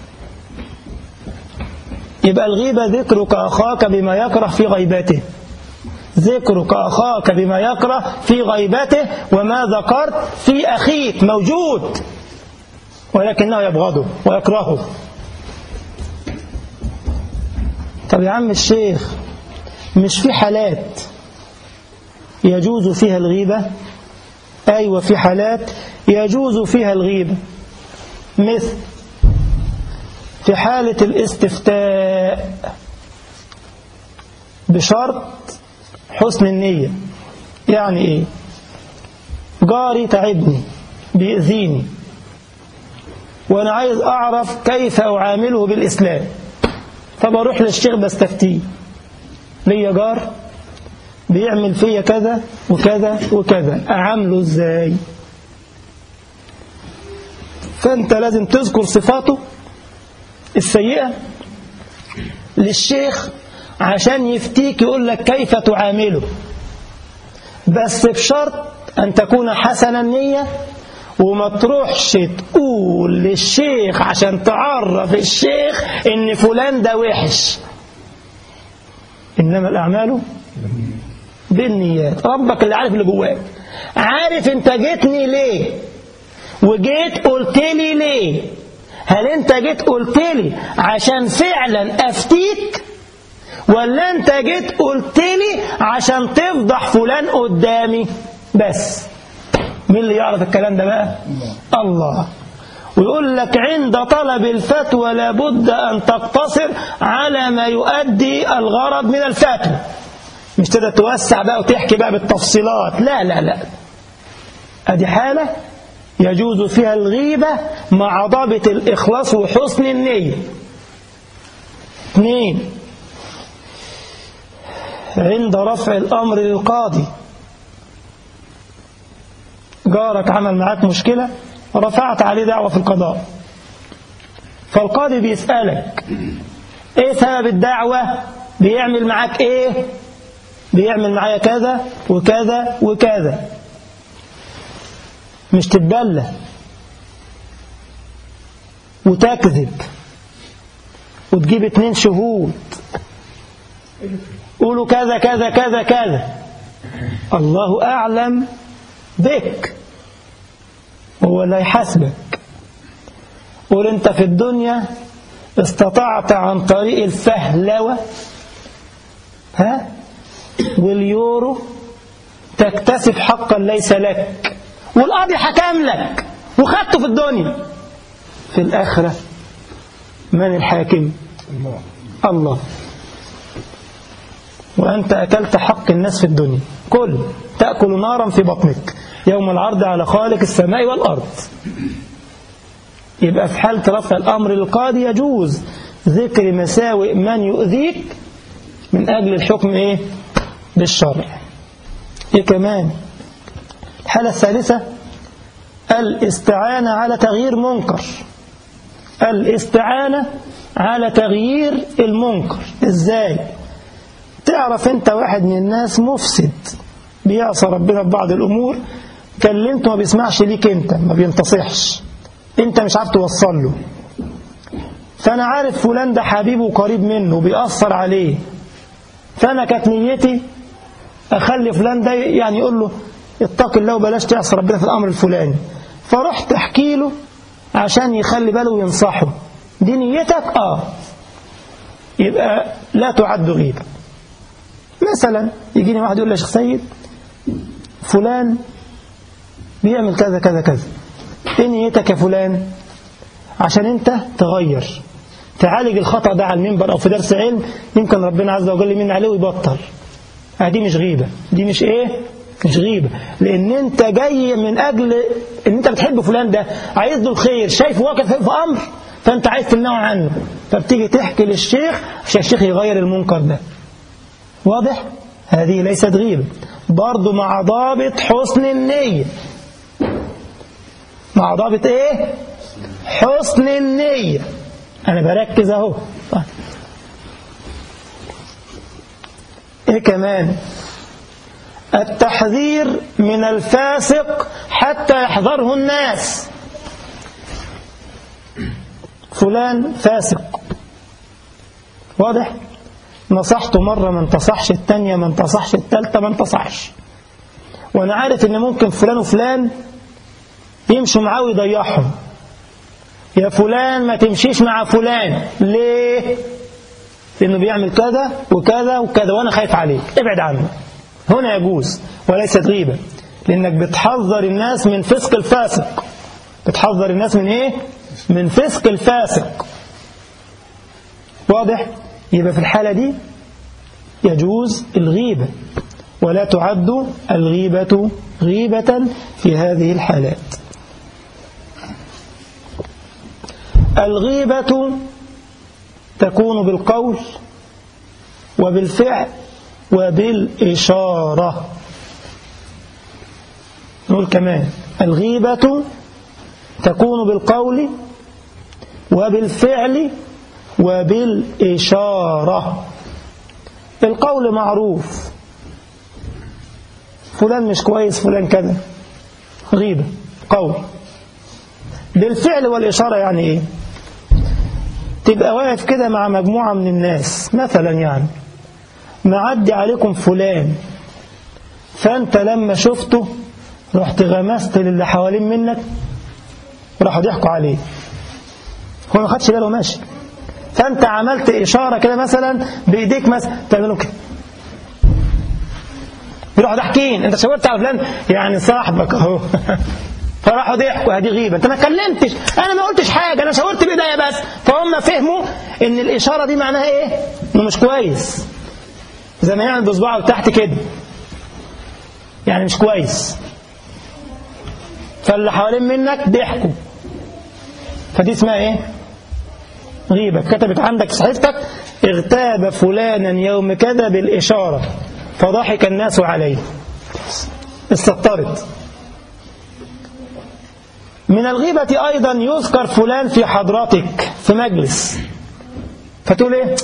[SPEAKER 1] يبقى الغيبة ذكرك أخاك بما يكره في غيبته ذكرك أخاك بما يكره في غيبته وما ذكرت في أخيك موجود ولكنه يبغضه ويكرهه طب يا عم الشيخ مش في حالات يجوز فيها الغيبة أيوة في حالات يجوز فيها الغيبة مثل في حالة الاستفتاء بشرط حسن النية يعني ايه جاري تعبني بيأذيني وانا عايز اعرف كيف اعامله بالاسلام فبروح للشيخ بستفتيه ليا جار بيعمل فيا كذا وكذا وكذا اعامله ازاي فانت لازم تذكر صفاته السيئة للشيخ عشان يفتيك يقول لك كيف تعامله بس بشرط أن تكون حسن النية وما تروحش تقول للشيخ عشان تعرف الشيخ ان فلان ده وحش إنما الأعمال بالنيات ربك اللي عارف اللي جواك عارف انت جيتني ليه وجيت قلت لي ليه هل انت جيت قلت لي عشان فعلا افتيك ولا انت جيت قلت لي عشان تفضح فلان قدامي بس مين اللي يعرف الكلام ده بقى الله ويقول لك عند طلب الفتوى لابد أن تقتصر على ما يؤدي الغرض من الفتوى مش تقدر توسع بقى وتحكي بقى بالتفصيلات لا لا لا ادي حالة يجوز فيها الغيبة مع ضابط الإخلاص وحسن النية اثنين عند رفع الأمر للقاضي جارك عمل معاك مشكلة رفعت عليه دعوة في القضاء فالقاضي بيسألك ايه سبب الدعوة بيعمل معاك ايه بيعمل معايا كذا وكذا وكذا مش تتبلى وتكذب وتجيب اتنين شهود قولوا كذا كذا كذا كذا الله أعلم بك هو اللي يحاسبك قول انت في الدنيا استطعت عن طريق الفهلوة ها واليورو تكتسب حقا ليس لك والقاضي حكم لك وخدته في الدنيا في الآخرة من الحاكم الله وأنت أكلت حق الناس في الدنيا كل تأكل نارا في بطنك يوم العرض على خالق السماء والأرض يبقى في حالة رفع الأمر للقاضي يجوز ذكر مساوئ من يؤذيك من أجل الحكم إيه بالشرع إيه كمان الحالة الثالثة الاستعانة على تغيير منكر الاستعانة على تغيير المنكر ازاي تعرف انت واحد من الناس مفسد بيعصى ربنا في بعض الامور كلمته ما بيسمعش ليك انت ما بينتصحش انت مش عارف توصل له فانا عارف فلان ده حبيبه وقريب منه بيأثر عليه فانا كانت نيتي اخلي فلان ده يعني يقول له اتق الله وبلاش تعصي ربنا في الامر الفلاني فرحت احكي له عشان يخلي باله وينصحه دي نيتك اه يبقى لا تعد غيبة مثلا يجيني واحد يقول لي يا شيخ سيد فلان بيعمل كذا كذا كذا ايه نيتك يا فلان عشان انت تغير تعالج الخطأ ده على المنبر او في درس علم يمكن ربنا عز وجل يمن عليه ويبطل آه دي مش غيبة دي مش ايه مش غيبة لان انت جاي من اجل ان انت بتحب فلان ده عايز له الخير شايف واقف في امر فانت عايز تمنعه عنه فبتيجي تحكي للشيخ عشان الشيخ يغير المنكر ده واضح هذه ليست غيبة برضو مع ضابط حسن النية مع ضابط ايه حسن النية انا بركز اهو طيب. ايه كمان التحذير من الفاسق حتى يحذره الناس فلان فاسق واضح نصحته مرة ما انتصحش التانية ما انتصحش التالتة ما انتصحش وانا عارف ان ممكن فلان وفلان يمشوا معاه ويضيعهم يا فلان ما تمشيش مع فلان ليه لانه بيعمل كذا وكذا وكذا وانا خايف عليك ابعد عنه هنا يجوز وليست غيبة لانك بتحذر الناس من فسق الفاسق بتحذر الناس من ايه من فسق الفاسق واضح يبقى في الحالة دي يجوز الغيبة ولا تعد الغيبة غيبة في هذه الحالات الغيبة تكون بالقول وبالفعل وبالإشارة نقول كمان الغيبة تكون بالقول وبالفعل وبالإشارة القول معروف فلان مش كويس فلان كذا غيبة قول بالفعل والإشارة يعني إيه تبقى واقف كده مع مجموعة من الناس مثلا يعني معدي عليكم فلان فأنت لما شفته رحت غمست للي حوالين منك راحوا ضحكوا عليه هو ما خدش باله ماشي فأنت عملت إشارة كده مثلا بإيديك مثلا تعملوا كده يروحوا ضاحكين انت شاورت على فلان يعني صاحبك اهو فراحوا ضحكوا هذه غيبه انت ما اتكلمتش انا ما قلتش حاجه انا شاورت بايديا بس فهم فهموا ان الاشاره دي معناها ايه انه مش كويس زي ما يعمل بصباعه لتحت كده يعني مش كويس فاللي حوالين منك ضحكوا فدي اسمها ايه غيبة كتبت عندك في صحيفتك اغتاب فلانا يوم كذا بالإشارة فضحك الناس عليه استطرت من الغيبة أيضا يذكر فلان في حضرتك في مجلس فتقول ايه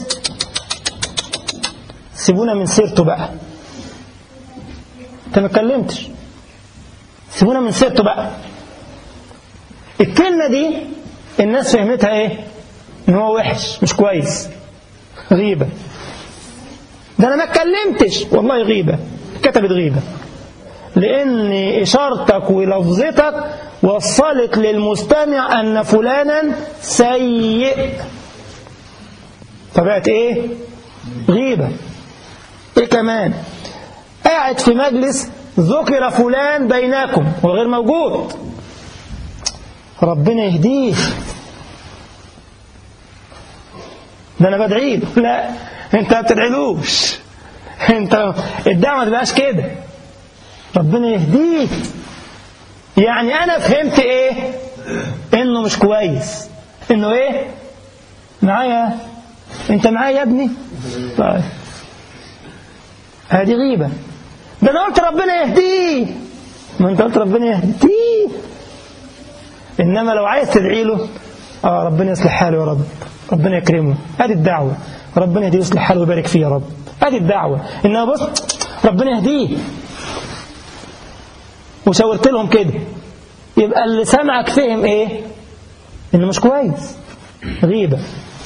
[SPEAKER 1] سيبونا من سيرته بقى انت ما اتكلمتش سيبونا من سيرته بقى الكلمة دي الناس فهمتها ايه ان هو وحش مش كويس غيبة ده انا ما اتكلمتش والله غيبة كتبت غيبة لان اشارتك ولفظتك وصلت للمستمع ان فلانا سيء فبقت ايه غيبة ايه كمان قاعد في مجلس ذكر فلان بينكم وغير موجود ربنا يهديه ده انا بدعي له لا انت ما بتدعيلوش انت الدعوه ما تبقاش كده ربنا يهديه يعني انا فهمت ايه انه مش كويس انه ايه معايا انت معايا يا ابني طيب هذه غيبه ده انا قلت ربنا يهديه ما انت قلت ربنا يهديه انما لو عايز تدعي له اه ربنا يصلح حاله يا رب ربنا يكرمه هذه الدعوه ربنا يهديه ويصلح حاله ويبارك فيه يا رب هذه الدعوه انما بص ربنا يهديه وشاورت لهم كده يبقى اللي سمعك فهم ايه انه مش كويس غيبه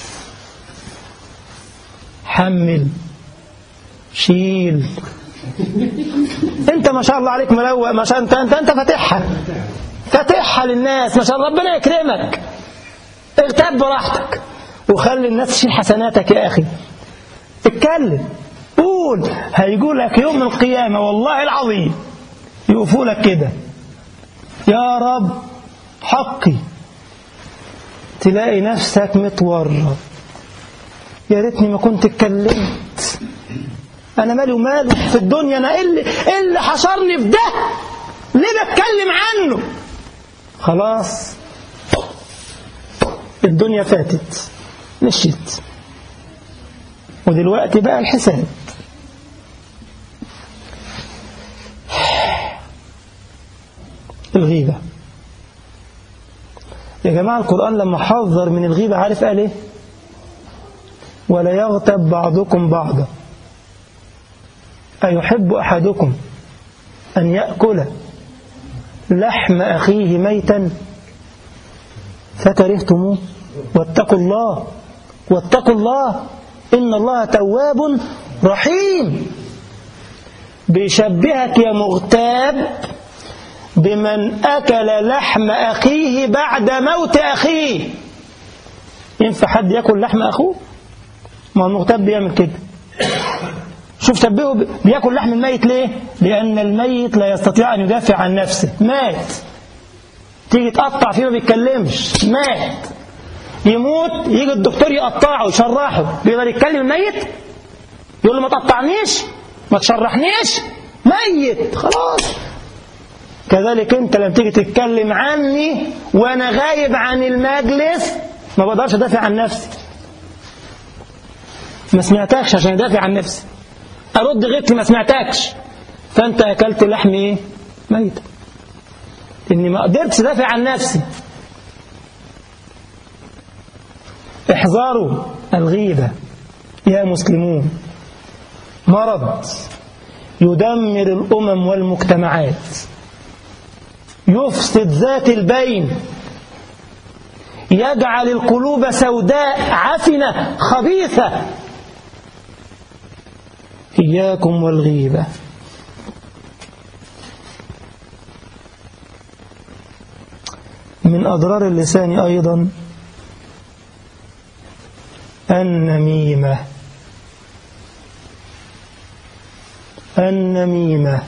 [SPEAKER 1] حمل شيل انت ما شاء الله عليك مروق ما شاء انت انت انت فاتحها فاتحها للناس ما شاء الله ربنا يكرمك اغتاب براحتك وخلي الناس تشيل حسناتك يا اخي اتكلم قول هيقول لك يوم من القيامه والله العظيم يقفوا لك كده يا رب حقي تلاقي نفسك متورط يا ريتني ما كنت اتكلمت انا مالي وماله في الدنيا انا ايه اللي, إيه اللي حشرني في ده ليه بتكلم عنه خلاص الدنيا فاتت مشيت ودلوقتي بقى الحساب الغيبة يا جماعة القرآن لما حذر من الغيبة عارف قال ايه ولا يغتب بعضكم بعضا أيحب أحدكم أن يأكل لحم أخيه ميتا فكرهتموه واتقوا الله واتقوا الله إن الله تواب رحيم بيشبهك يا مغتاب بمن أكل لحم أخيه بعد موت أخيه ينفع حد يأكل لحم أخوه ما هو المغتاب بيعمل كده شوف شبهه بياكل لحم الميت ليه لأن الميت لا يستطيع أن يدافع عن نفسه مات تيجي تقطع فيه ما بيتكلمش مات يموت يجي الدكتور يقطعه يشرحه بيقدر يتكلم الميت يقول له ما تقطعنيش ما تشرحنيش ميت خلاص كذلك انت لما تيجي تتكلم عني وانا غايب عن المجلس ما بقدرش ادافع عن نفسي ما سمعتكش عشان ادافع عن نفسي ارد غيرتي ما سمعتكش فانت اكلت لحم ايه ميت اني ما قدرتش ادافع عن نفسي احذروا الغيبه يا مسلمون مرض يدمر الامم والمجتمعات يفسد ذات البين يجعل القلوب سوداء عفنه خبيثه إياكم والغيبة من أضرار اللسان أيضا النميمة النميمة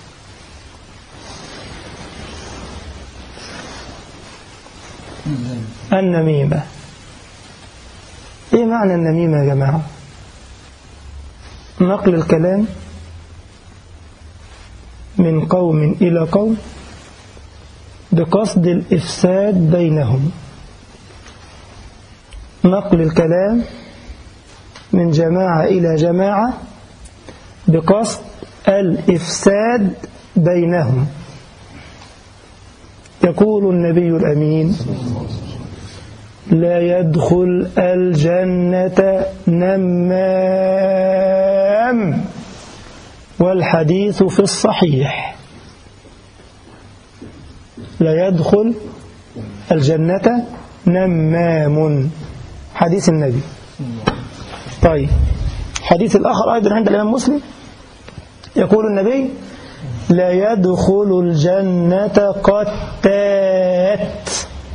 [SPEAKER 1] النميمة إيه معنى النميمة يا جماعة نقل الكلام من قوم إلى قوم بقصد الإفساد بينهم نقل الكلام من جماعة إلى جماعة بقصد الإفساد بينهم يقول النبي الأمين لا يدخل الجنة نمام والحديث في الصحيح لا يدخل الجنة نمام حديث النبي طيب حديث الآخر أيضا عند الإمام مسلم يقول النبي لا يدخل الجنة قتات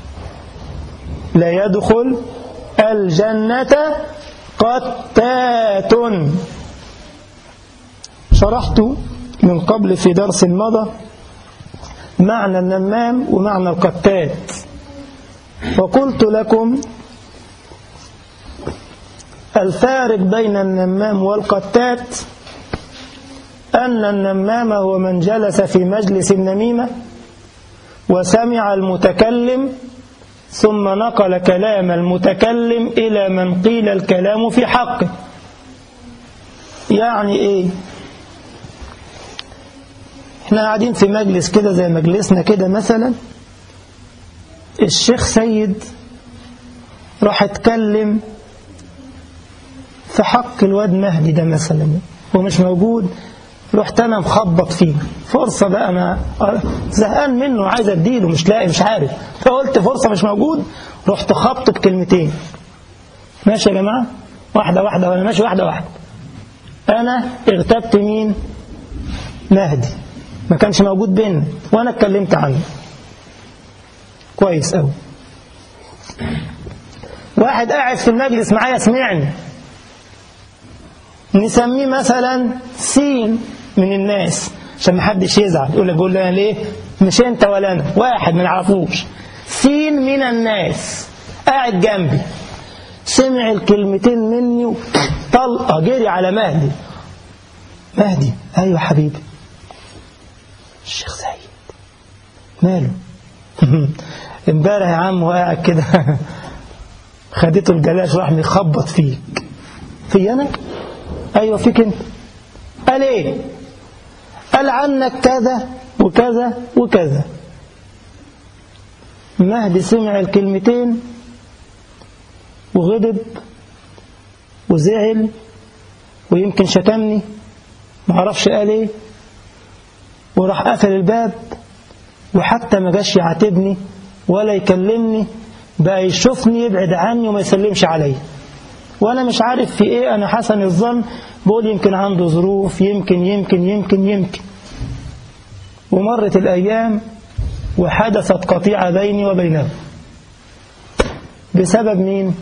[SPEAKER 1] لا يدخل الجنة قتات شرحت من قبل في درس مضى معنى النمام ومعنى القتات وقلت لكم الفارق بين النمام والقتات أن النمام هو من جلس في مجلس النميمة وسمع المتكلم ثم نقل كلام المتكلم إلى من قيل الكلام في حقه يعني إيه احنا قاعدين في مجلس كده زي مجلسنا كده مثلا الشيخ سيد راح اتكلم في حق الواد مهدي ده مثلا هو مش موجود رحت انا مخبط فيه فرصة بقى انا زهقان منه عايز اديله مش لاقي مش عارف فقلت فرصة مش موجود رحت خبط بكلمتين ماشي يا جماعة واحدة واحدة وانا ماشي واحدة واحدة انا اغتبت مين مهدي ما كانش موجود بينا وانا اتكلمت عنه كويس قوي واحد قاعد في المجلس معايا سمعني نسميه مثلا سين من الناس عشان ما حدش يزعل يقول لك بقول لي ليه مش انت ولا انا واحد ما نعرفوش سين من الناس قاعد جنبي سمع الكلمتين مني طلقه جري على مهدي مهدي ايوه حبيبي الشيخ سيد ماله امبارح يا عم وقاعد كده خدته الجلاش راح مخبط فيك في انا ايوه فيك انت قال ايه قال عنك كذا وكذا وكذا مهدي سمع الكلمتين وغضب وزعل ويمكن شتمني معرفش قال ايه وراح قفل الباب وحتى ما جاش يعاتبني ولا يكلمني بقى يشوفني يبعد عني وما يسلمش عليا وانا مش عارف في ايه انا حسن الظن بقول يمكن عنده ظروف يمكن يمكن يمكن يمكن ومرت الايام وحدثت قطيعه بيني وبينه بسبب مين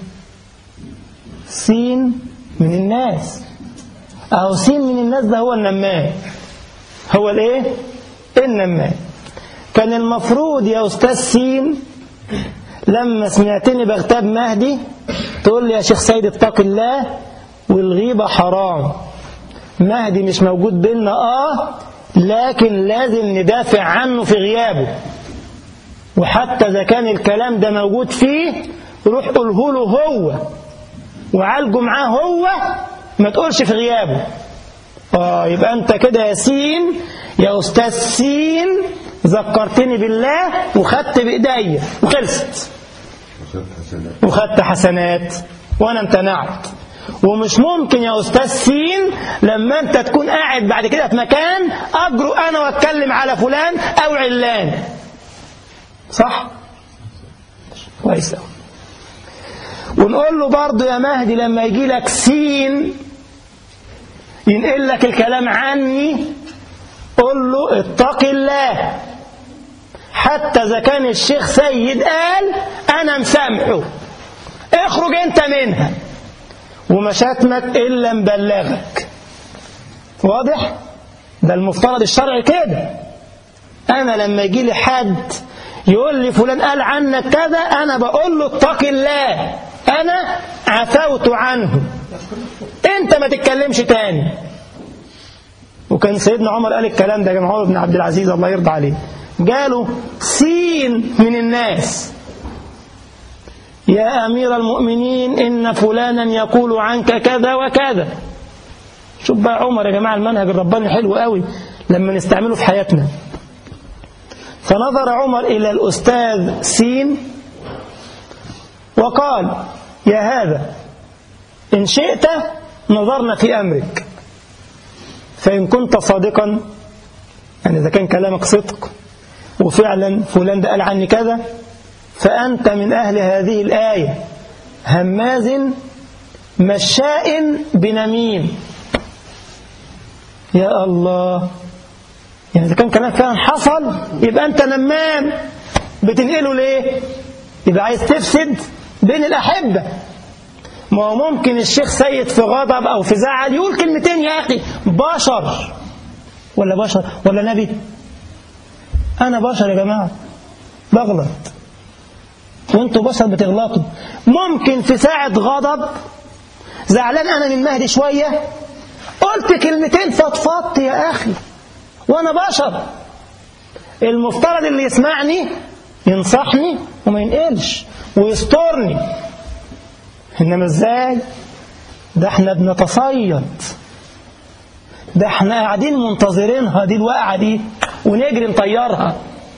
[SPEAKER 1] سين من الناس أو سين من الناس ده هو النمام هو الايه النمام كان المفروض يا أستاذ سين لما سمعتني بغتاب مهدي تقول لي يا شيخ سيد اتق الله والغيبة حرام مهدي مش موجود بينا آه لكن لازم ندافع عنه في غيابه وحتى إذا كان الكلام ده موجود فيه روح قوله له هو وعالجه معاه هو ما تقولش في غيابه آه يبقى أنت كده يا سين يا أستاذ سين ذكرتني بالله وخدت بإيديا وخلصت وخدت حسنات وأنا امتنعت ومش ممكن يا أستاذ سين لما أنت تكون قاعد بعد كده في مكان أجرؤ أنا وأتكلم على فلان أو علان صح؟ كويس أوي ونقول له برضه يا مهدي لما يجي لك سين ينقل لك الكلام عني قل له اتق الله حتى إذا كان الشيخ سيد قال أنا مسامحه اخرج أنت منها وما شتمك إلا مبلغك واضح؟ ده المفترض الشرعي كده أنا لما يجي لي حد يقول لي فلان قال عنك كذا أنا بقول له اتق الله أنا عفوت عنه أنت ما تتكلمش تاني وكان سيدنا عمر قال الكلام ده جمع عمر بن عبد العزيز الله يرضى عليه قالوا سين من الناس يا أمير المؤمنين إن فلانا يقول عنك كذا وكذا شوف بقى عمر يا جماعة المنهج الرباني حلو قوي لما نستعمله في حياتنا فنظر عمر إلى الأستاذ سين وقال يا هذا إن شئت نظرنا في أمرك فإن كنت صادقا يعني إذا كان كلامك صدق وفعلا فلان ده قال عني كذا فأنت من أهل هذه الآية هماز مشاء بنميم يا الله يعني إذا كان كلامك فعلا حصل يبقى أنت نمام بتنقله ليه يبقى عايز تفسد بين الأحبة ما هو ممكن الشيخ سيد في غضب أو في زعل يقول كلمتين يا أخي بشر ولا بشر ولا نبي أنا بشر يا جماعة بغلط وانتوا بشر بتغلطوا ممكن في ساعة غضب زعلان أنا من مهدي شوية قلت كلمتين فضفضت يا أخي وأنا بشر المفترض اللي يسمعني ينصحني وما ينقلش ويسترني إنما إزاي ده احنا بنتصيد ده احنا قاعدين منتظرينها دي الوقعة دي ونجري نطيرها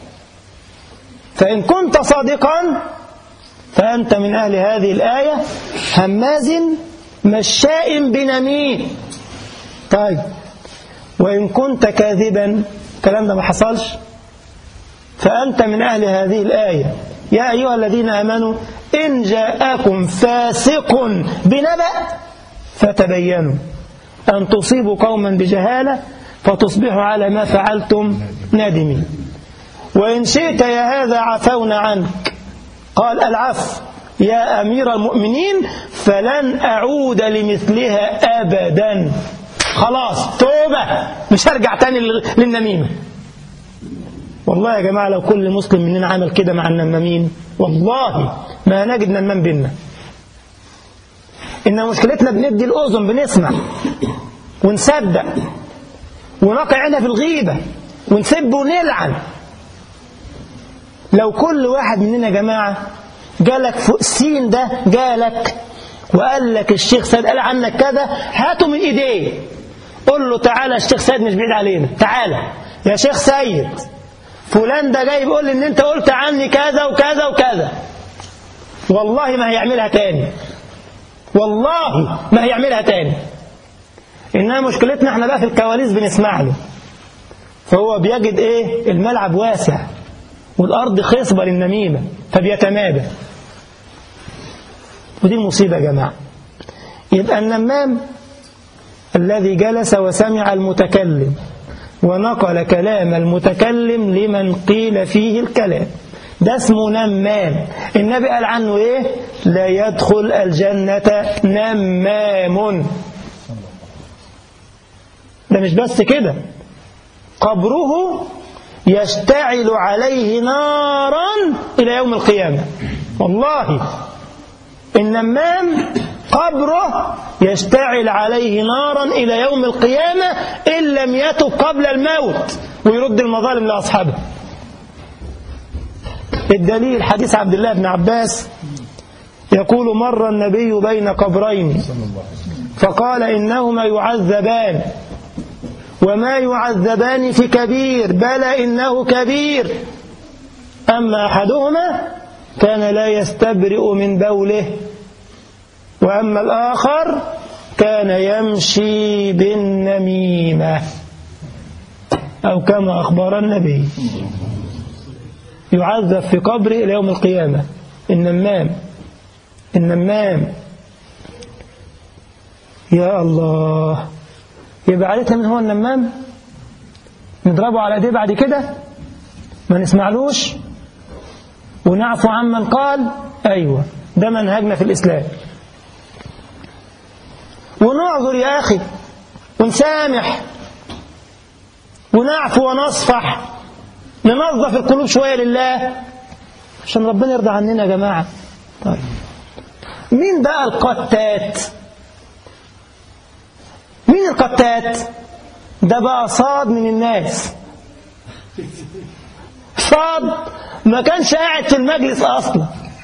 [SPEAKER 1] فإن كنت صادقا فأنت من أهل هذه الآية هماز مشاء بنميم طيب وإن كنت كاذبا الكلام ده ما حصلش فأنت من أهل هذه الآية يا أيها الذين آمنوا إن جاءكم فاسق بنبأ فتبينوا أن تصيبوا قوما بجهالة فتصبحوا على ما فعلتم نادمين وإن شئت يا هذا عفونا عنك قال العفو يا أمير المؤمنين فلن أعود لمثلها أبدا خلاص توبة مش هرجع تاني للنميمة والله يا جماعة لو كل مسلم مننا عمل كده مع النمامين والله ما نجد نمام بينا إن مشكلتنا بندي الأذن بنسمع ونصدق ونقع هنا في الغيبة ونسب ونلعن لو كل واحد مننا يا جماعة جالك فوق سين ده جالك وقال لك الشيخ سيد قال عنك كذا هاته من ايديه قول له تعالى الشيخ سيد مش بعيد علينا تعالى يا شيخ سيد فلان ده جاي بيقول لي ان انت قلت عني كذا وكذا وكذا والله ما هيعملها تاني والله ما هيعملها تاني انها مشكلتنا احنا بقى في الكواليس بنسمع له فهو بيجد ايه الملعب واسع والارض خصبه للنميمه فبيتمادى ودي المصيبه يا جماعه يبقى النمام الذي جلس وسمع المتكلم ونقل كلام المتكلم لمن قيل فيه الكلام ده اسمه نمام النبي قال عنه ايه لا يدخل الجنة نمام ده مش بس كده قبره يشتعل عليه نارا إلى يوم القيامة والله النمام قبره يشتعل عليه نارا إلى يوم القيامة إن لم يتب قبل الموت ويرد المظالم لأصحابه الدليل حديث عبد الله بن عباس يقول مر النبي بين قبرين فقال إنهما يعذبان وما يعذبان في كبير بلى إنه كبير أما أحدهما كان لا يستبرئ من بوله وأما الآخر كان يمشي بالنميمة أو كما أخبر النبي يعذب في قبره إلى يوم القيامة النمام النمام يا الله يبقى عرفنا من هو النمام نضربه على ايديه بعد كده ما نسمعلوش ونعفو عمن قال أيوة ده منهجنا في الإسلام ونعذر يا أخي ونسامح ونعفو ونصفح ننظف القلوب شوية لله عشان ربنا يرضى عننا يا جماعة طيب مين بقى القتات مين القتات ده بقى صاد من الناس صاد ما كانش قاعد في المجلس أصلا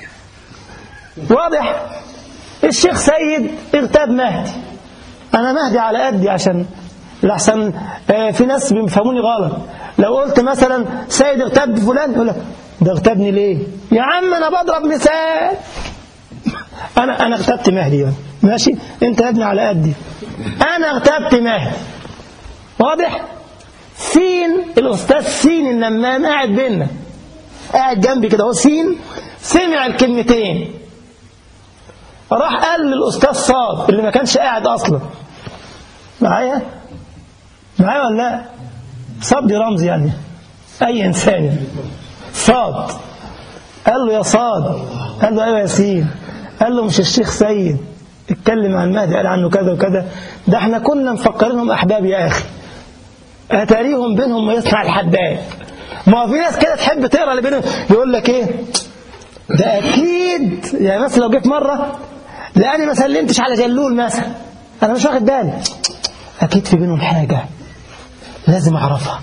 [SPEAKER 1] واضح الشيخ سيد اغتاب مهدي أنا مهدي على قدي عشان لحسن في ناس بيفهموني غلط لو قلت مثلا سيد اغتاب فلان يقول لك ده اغتابني ليه يا عم انا بضرب مثال انا انا اغتبت مهدي يعني. ماشي انت يا ابني على قدي انا اغتبت مهدي واضح سين الاستاذ سين النمام قاعد بينا قاعد جنبي كده هو سين سمع الكلمتين راح قال للاستاذ صاد اللي ما كانش قاعد اصلا معايا معايا ولا لا صاد دي رمز يعني اي انسان يعني. صاد قال له يا صاد قال له ايوه يا سين قال له مش الشيخ سيد اتكلم عن مهدي قال عنه كذا وكذا ده احنا كنا مفكرينهم احباب يا اخي اتاريهم بينهم ويصنع الحداد ما هو في ناس كده تحب تقرا اللي بينهم يقول لك ايه ده اكيد يعني مثلا لو جيت مره لاني ما سلمتش على جلول مثلا انا مش واخد بالي اكيد في بينهم حاجه لازم اعرفها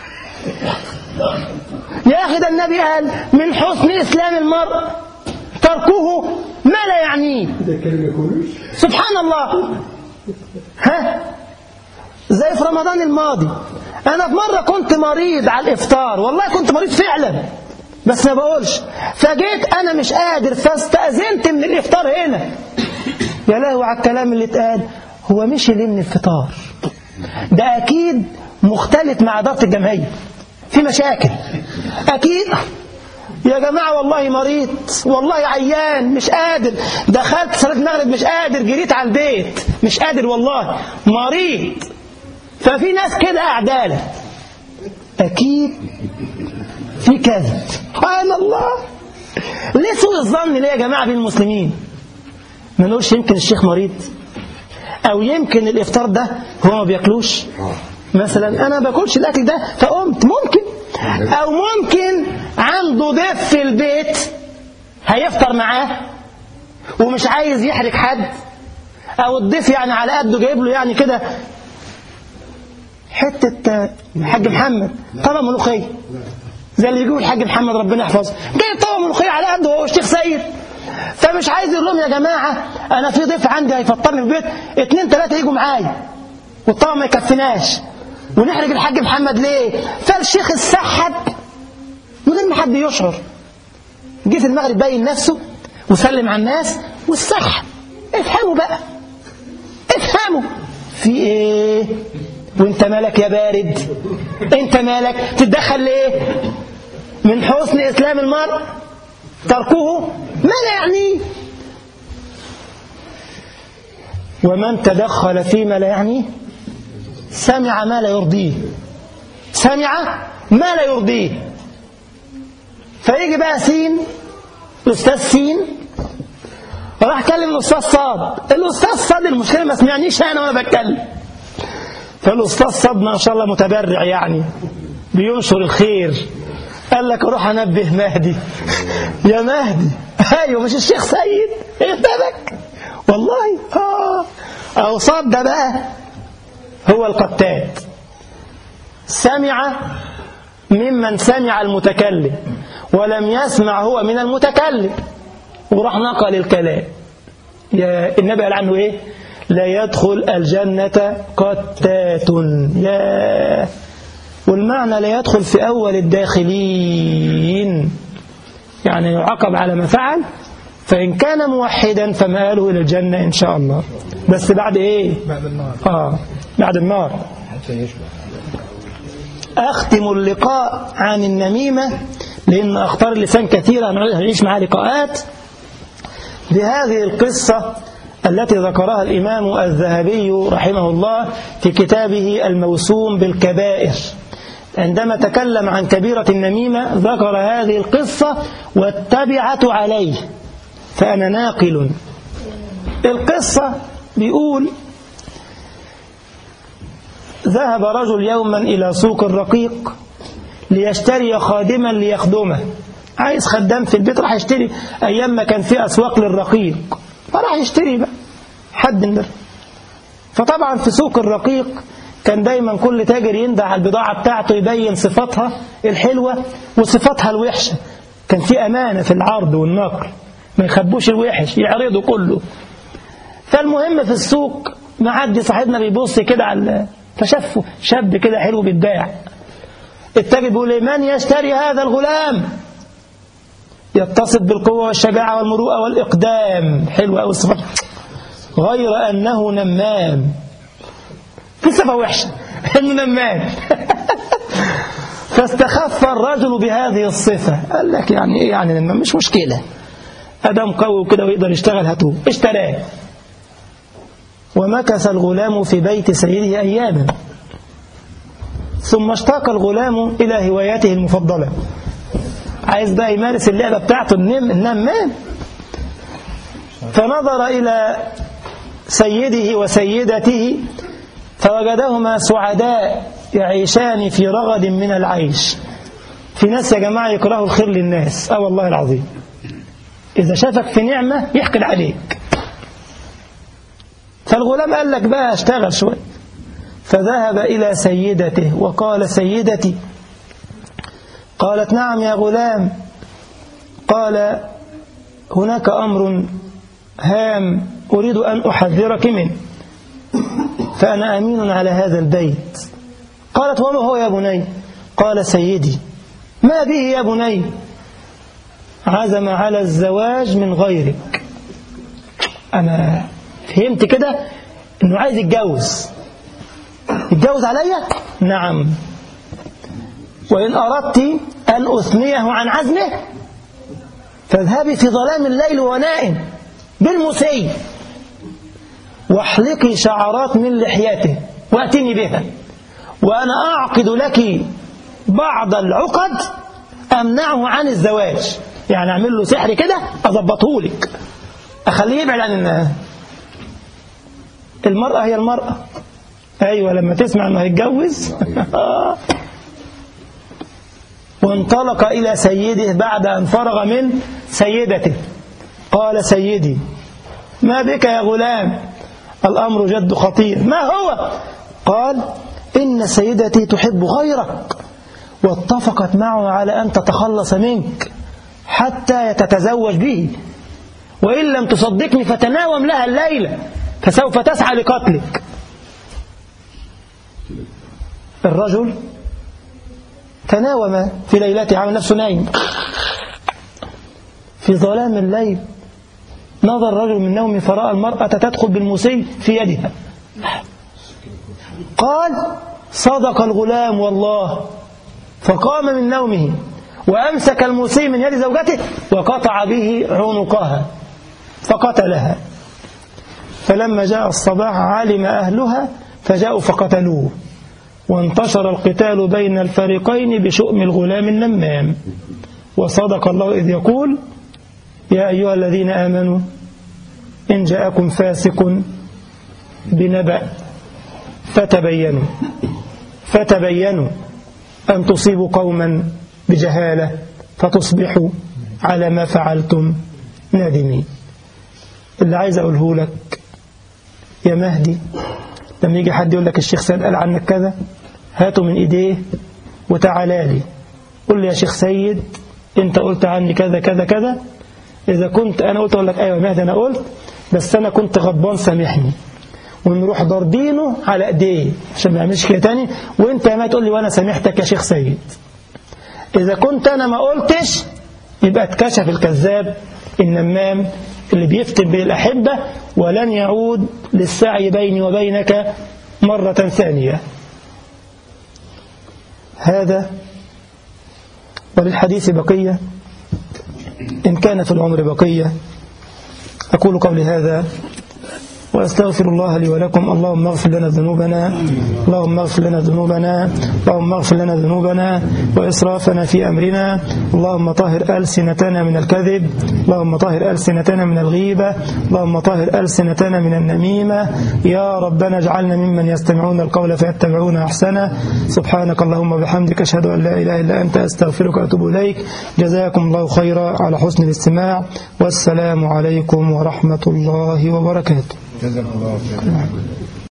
[SPEAKER 1] يا اخي ده النبي قال من حسن اسلام المرء تركه ما لا يعنيه سبحان الله ها زي في رمضان الماضي انا في مره كنت مريض على الافطار والله كنت مريض فعلا بس ما بقولش فجيت انا مش قادر فاستاذنت من الافطار هنا يا لهوي على الكلام اللي اتقال هو مشي ليه من الفطار ده اكيد مختلف مع اداره الجمعيه في مشاكل اكيد يا جماعة والله مريض والله عيان مش قادر دخلت صلاة المغرب مش قادر جريت على البيت مش قادر والله مريض ففي ناس كده أعدالة أكيد في كذب سبحان الله ليه سوء الظن ليه يا جماعة بين المسلمين ما نقولش يمكن الشيخ مريض أو يمكن الإفطار ده هو ما بياكلوش مثلا أنا ما باكلش الأكل ده فقمت ممكن أو ممكن عنده ضيف في البيت هيفطر معاه ومش عايز يحرج حد أو الضيف يعني على قده جايب له يعني كده حتة الحاج محمد طبق ملوخية زي اللي يجيبوا الحاج محمد ربنا يحفظه جايب طبق ملوخية على قده هو الشيخ سيد فمش عايز يقول لهم يا جماعة أنا في ضيف عندي هيفطرني في البيت اتنين تلاتة يجوا معايا والطبق ما يكفيناش ونحرج الحاج محمد ليه فالشيخ السحب من غير ما حد يشعر جه في المغرب باين نفسه وسلم على الناس والسحب افهموا بقى افهموا في ايه وانت مالك يا بارد انت مالك تتدخل ليه من حسن اسلام المرء تركه ما لا يعنيه ومن تدخل فيما لا يعنيه سمع ما لا يرضيه سمع ما لا يرضيه فيجي بقى سين الاستاذ سين راح كلم الاستاذ صاد الاستاذ صاد المشكله ما سمعنيش انا وانا بتكلم فالاستاذ صاد ما شاء الله متبرع يعني بينشر الخير قال لك اروح انبه مهدي يا مهدي ايوه مش الشيخ سيد ايه بالك والله اه او صاد ده بقى هو القتال سمع ممن سمع المتكلم ولم يسمع هو من المتكلم وراح نقل الكلام يا النبي قال عنه ايه لا يدخل الجنة قتات يا والمعنى لا يدخل في أول الداخلين يعني يعاقب على ما فعل فإن كان موحدا فمآله إلى الجنة إن شاء الله بس بعد إيه
[SPEAKER 2] بعد النار
[SPEAKER 1] آه بعد النار
[SPEAKER 2] حتى يشبع
[SPEAKER 1] أختم اللقاء عن النميمة لأن أخطار اللسان كثيرة هنعيش معها لقاءات بهذه القصة التي ذكرها الإمام الذهبي رحمه الله في كتابه الموسوم بالكبائر عندما تكلم عن كبيرة النميمة ذكر هذه القصة واتبعت عليه فأنا ناقل القصة بيقول ذهب رجل يوما إلى سوق الرقيق ليشتري خادما ليخدمه عايز خدام في البيت راح يشتري أيام ما كان في أسواق للرقيق فراح يشتري بقى حد من فطبعا في سوق الرقيق كان دايما كل تاجر يندع على البضاعة بتاعته يبين صفاتها الحلوة وصفاتها الوحشة كان في أمانة في العرض والنقل ما يخبوش الوحش يعرضوا كله فالمهم في السوق معدي صاحبنا بيبص كده على فشافه شاب كده حلو بيتباع التاجر بيقول إيه؟ من يشتري هذا الغلام يتصف بالقوة والشجاعة والمروءة والإقدام حلوة أوي الصفات غير أنه نمام في صفة وحشة إنه نمام فاستخف الرجل بهذه الصفة قال لك يعني إيه يعني نمام مش مشكلة أدم قوي وكده ويقدر يشتغل هاتوه اشتراه ومكث الغلام في بيت سيده أياما ثم اشتاق الغلام إلى هواياته المفضلة عايز بقى يمارس اللعبة بتاعته النم النمام فنظر إلى سيده وسيدته فوجدهما سعداء يعيشان في رغد من العيش في ناس يا جماعة يكرهوا الخير للناس اه والله العظيم إذا شافك في نعمة يحقد عليك فالغلام قال لك بقى اشتغل شوية فذهب إلى سيدته وقال سيدتي قالت نعم يا غلام قال هناك أمر هام أريد أن أحذرك منه فأنا أمين على هذا البيت قالت وما هو يا بني قال سيدي ما به يا بني عزم على الزواج من غيرك أنا فهمت كده أنه عايز يتجوز يتجوز عليا نعم وإن أردت أن أثنيه عن عزمه فاذهبي في ظلام الليل ونائم بالمسي واحلقي شعرات من لحيته وأتني بها وأنا أعقد لك بعض العقد أمنعه عن الزواج يعني أعمل له سحر كده أضبطه لك أخليه يبعد عن الناس المرأة هي المرأة أيوة لما تسمع أنه هيتجوز وانطلق إلى سيده بعد أن فرغ من سيدته قال سيدي ما بك يا غلام الأمر جد خطير ما هو قال إن سيدتي تحب غيرك واتفقت معه على أن تتخلص منك حتى تتزوج به وإن لم تصدقني فتناوم لها الليلة فسوف تسعى لقتلك الرجل تناوم في ليلته عمل نفسه نايم في ظلام الليل نظر الرجل من نومه فرأى المرأة تدخل بالمسي في يدها قال صدق الغلام والله فقام من نومه وأمسك المسي من يد زوجته وقطع به عنقها فقتلها فلما جاء الصباح علم أهلها فجاءوا فقتلوه وانتشر القتال بين الفريقين بشؤم الغلام النمام وصدق الله إذ يقول يا أيها الذين آمنوا إن جاءكم فاسق بنبأ فتبينوا فتبينوا أن تصيبوا قوما بجهالة فتصبحوا على ما فعلتم نادمين اللي عايز أقوله لك يا مهدي لما يجي حد يقول لك الشيخ سيد قال عنك كذا هاته من إيديه وتعالى لي قل لي يا شيخ سيد انت قلت عني كذا كذا كذا إذا كنت أنا قلت أقول لك أيوة مهدي أنا قلت بس أنا كنت غضبان سامحني ونروح ضاربينه على ايديه عشان ما يعملش كده تاني وانت يا ما تقول لي وانا سامحتك يا شيخ سيد اذا كنت انا ما قلتش يبقى اتكشف الكذاب النمام اللي بيفتن بين الاحبه ولن يعود للسعي بيني وبينك مره ثانيه هذا وللحديث بقيه ان كان في العمر بقيه اقول قولي هذا وأستغفر الله لي ولكم اللهم اغفر لنا ذنوبنا اللهم اغفر لنا ذنوبنا اللهم اغفر لنا ذنوبنا وإسرافنا في أمرنا اللهم طهر ألسنتنا من الكذب اللهم طهر ألسنتنا من الغيبة اللهم طهر ألسنتنا من النميمة يا ربنا اجعلنا ممن يستمعون القول فيتبعون أحسنه سبحانك اللهم وبحمدك أشهد أن لا إله إلا أنت أستغفرك وأتوب إليك جزاكم الله خيرا على حسن الاستماع والسلام عليكم ورحمة الله وبركاته
[SPEAKER 2] جزاك الله خيرا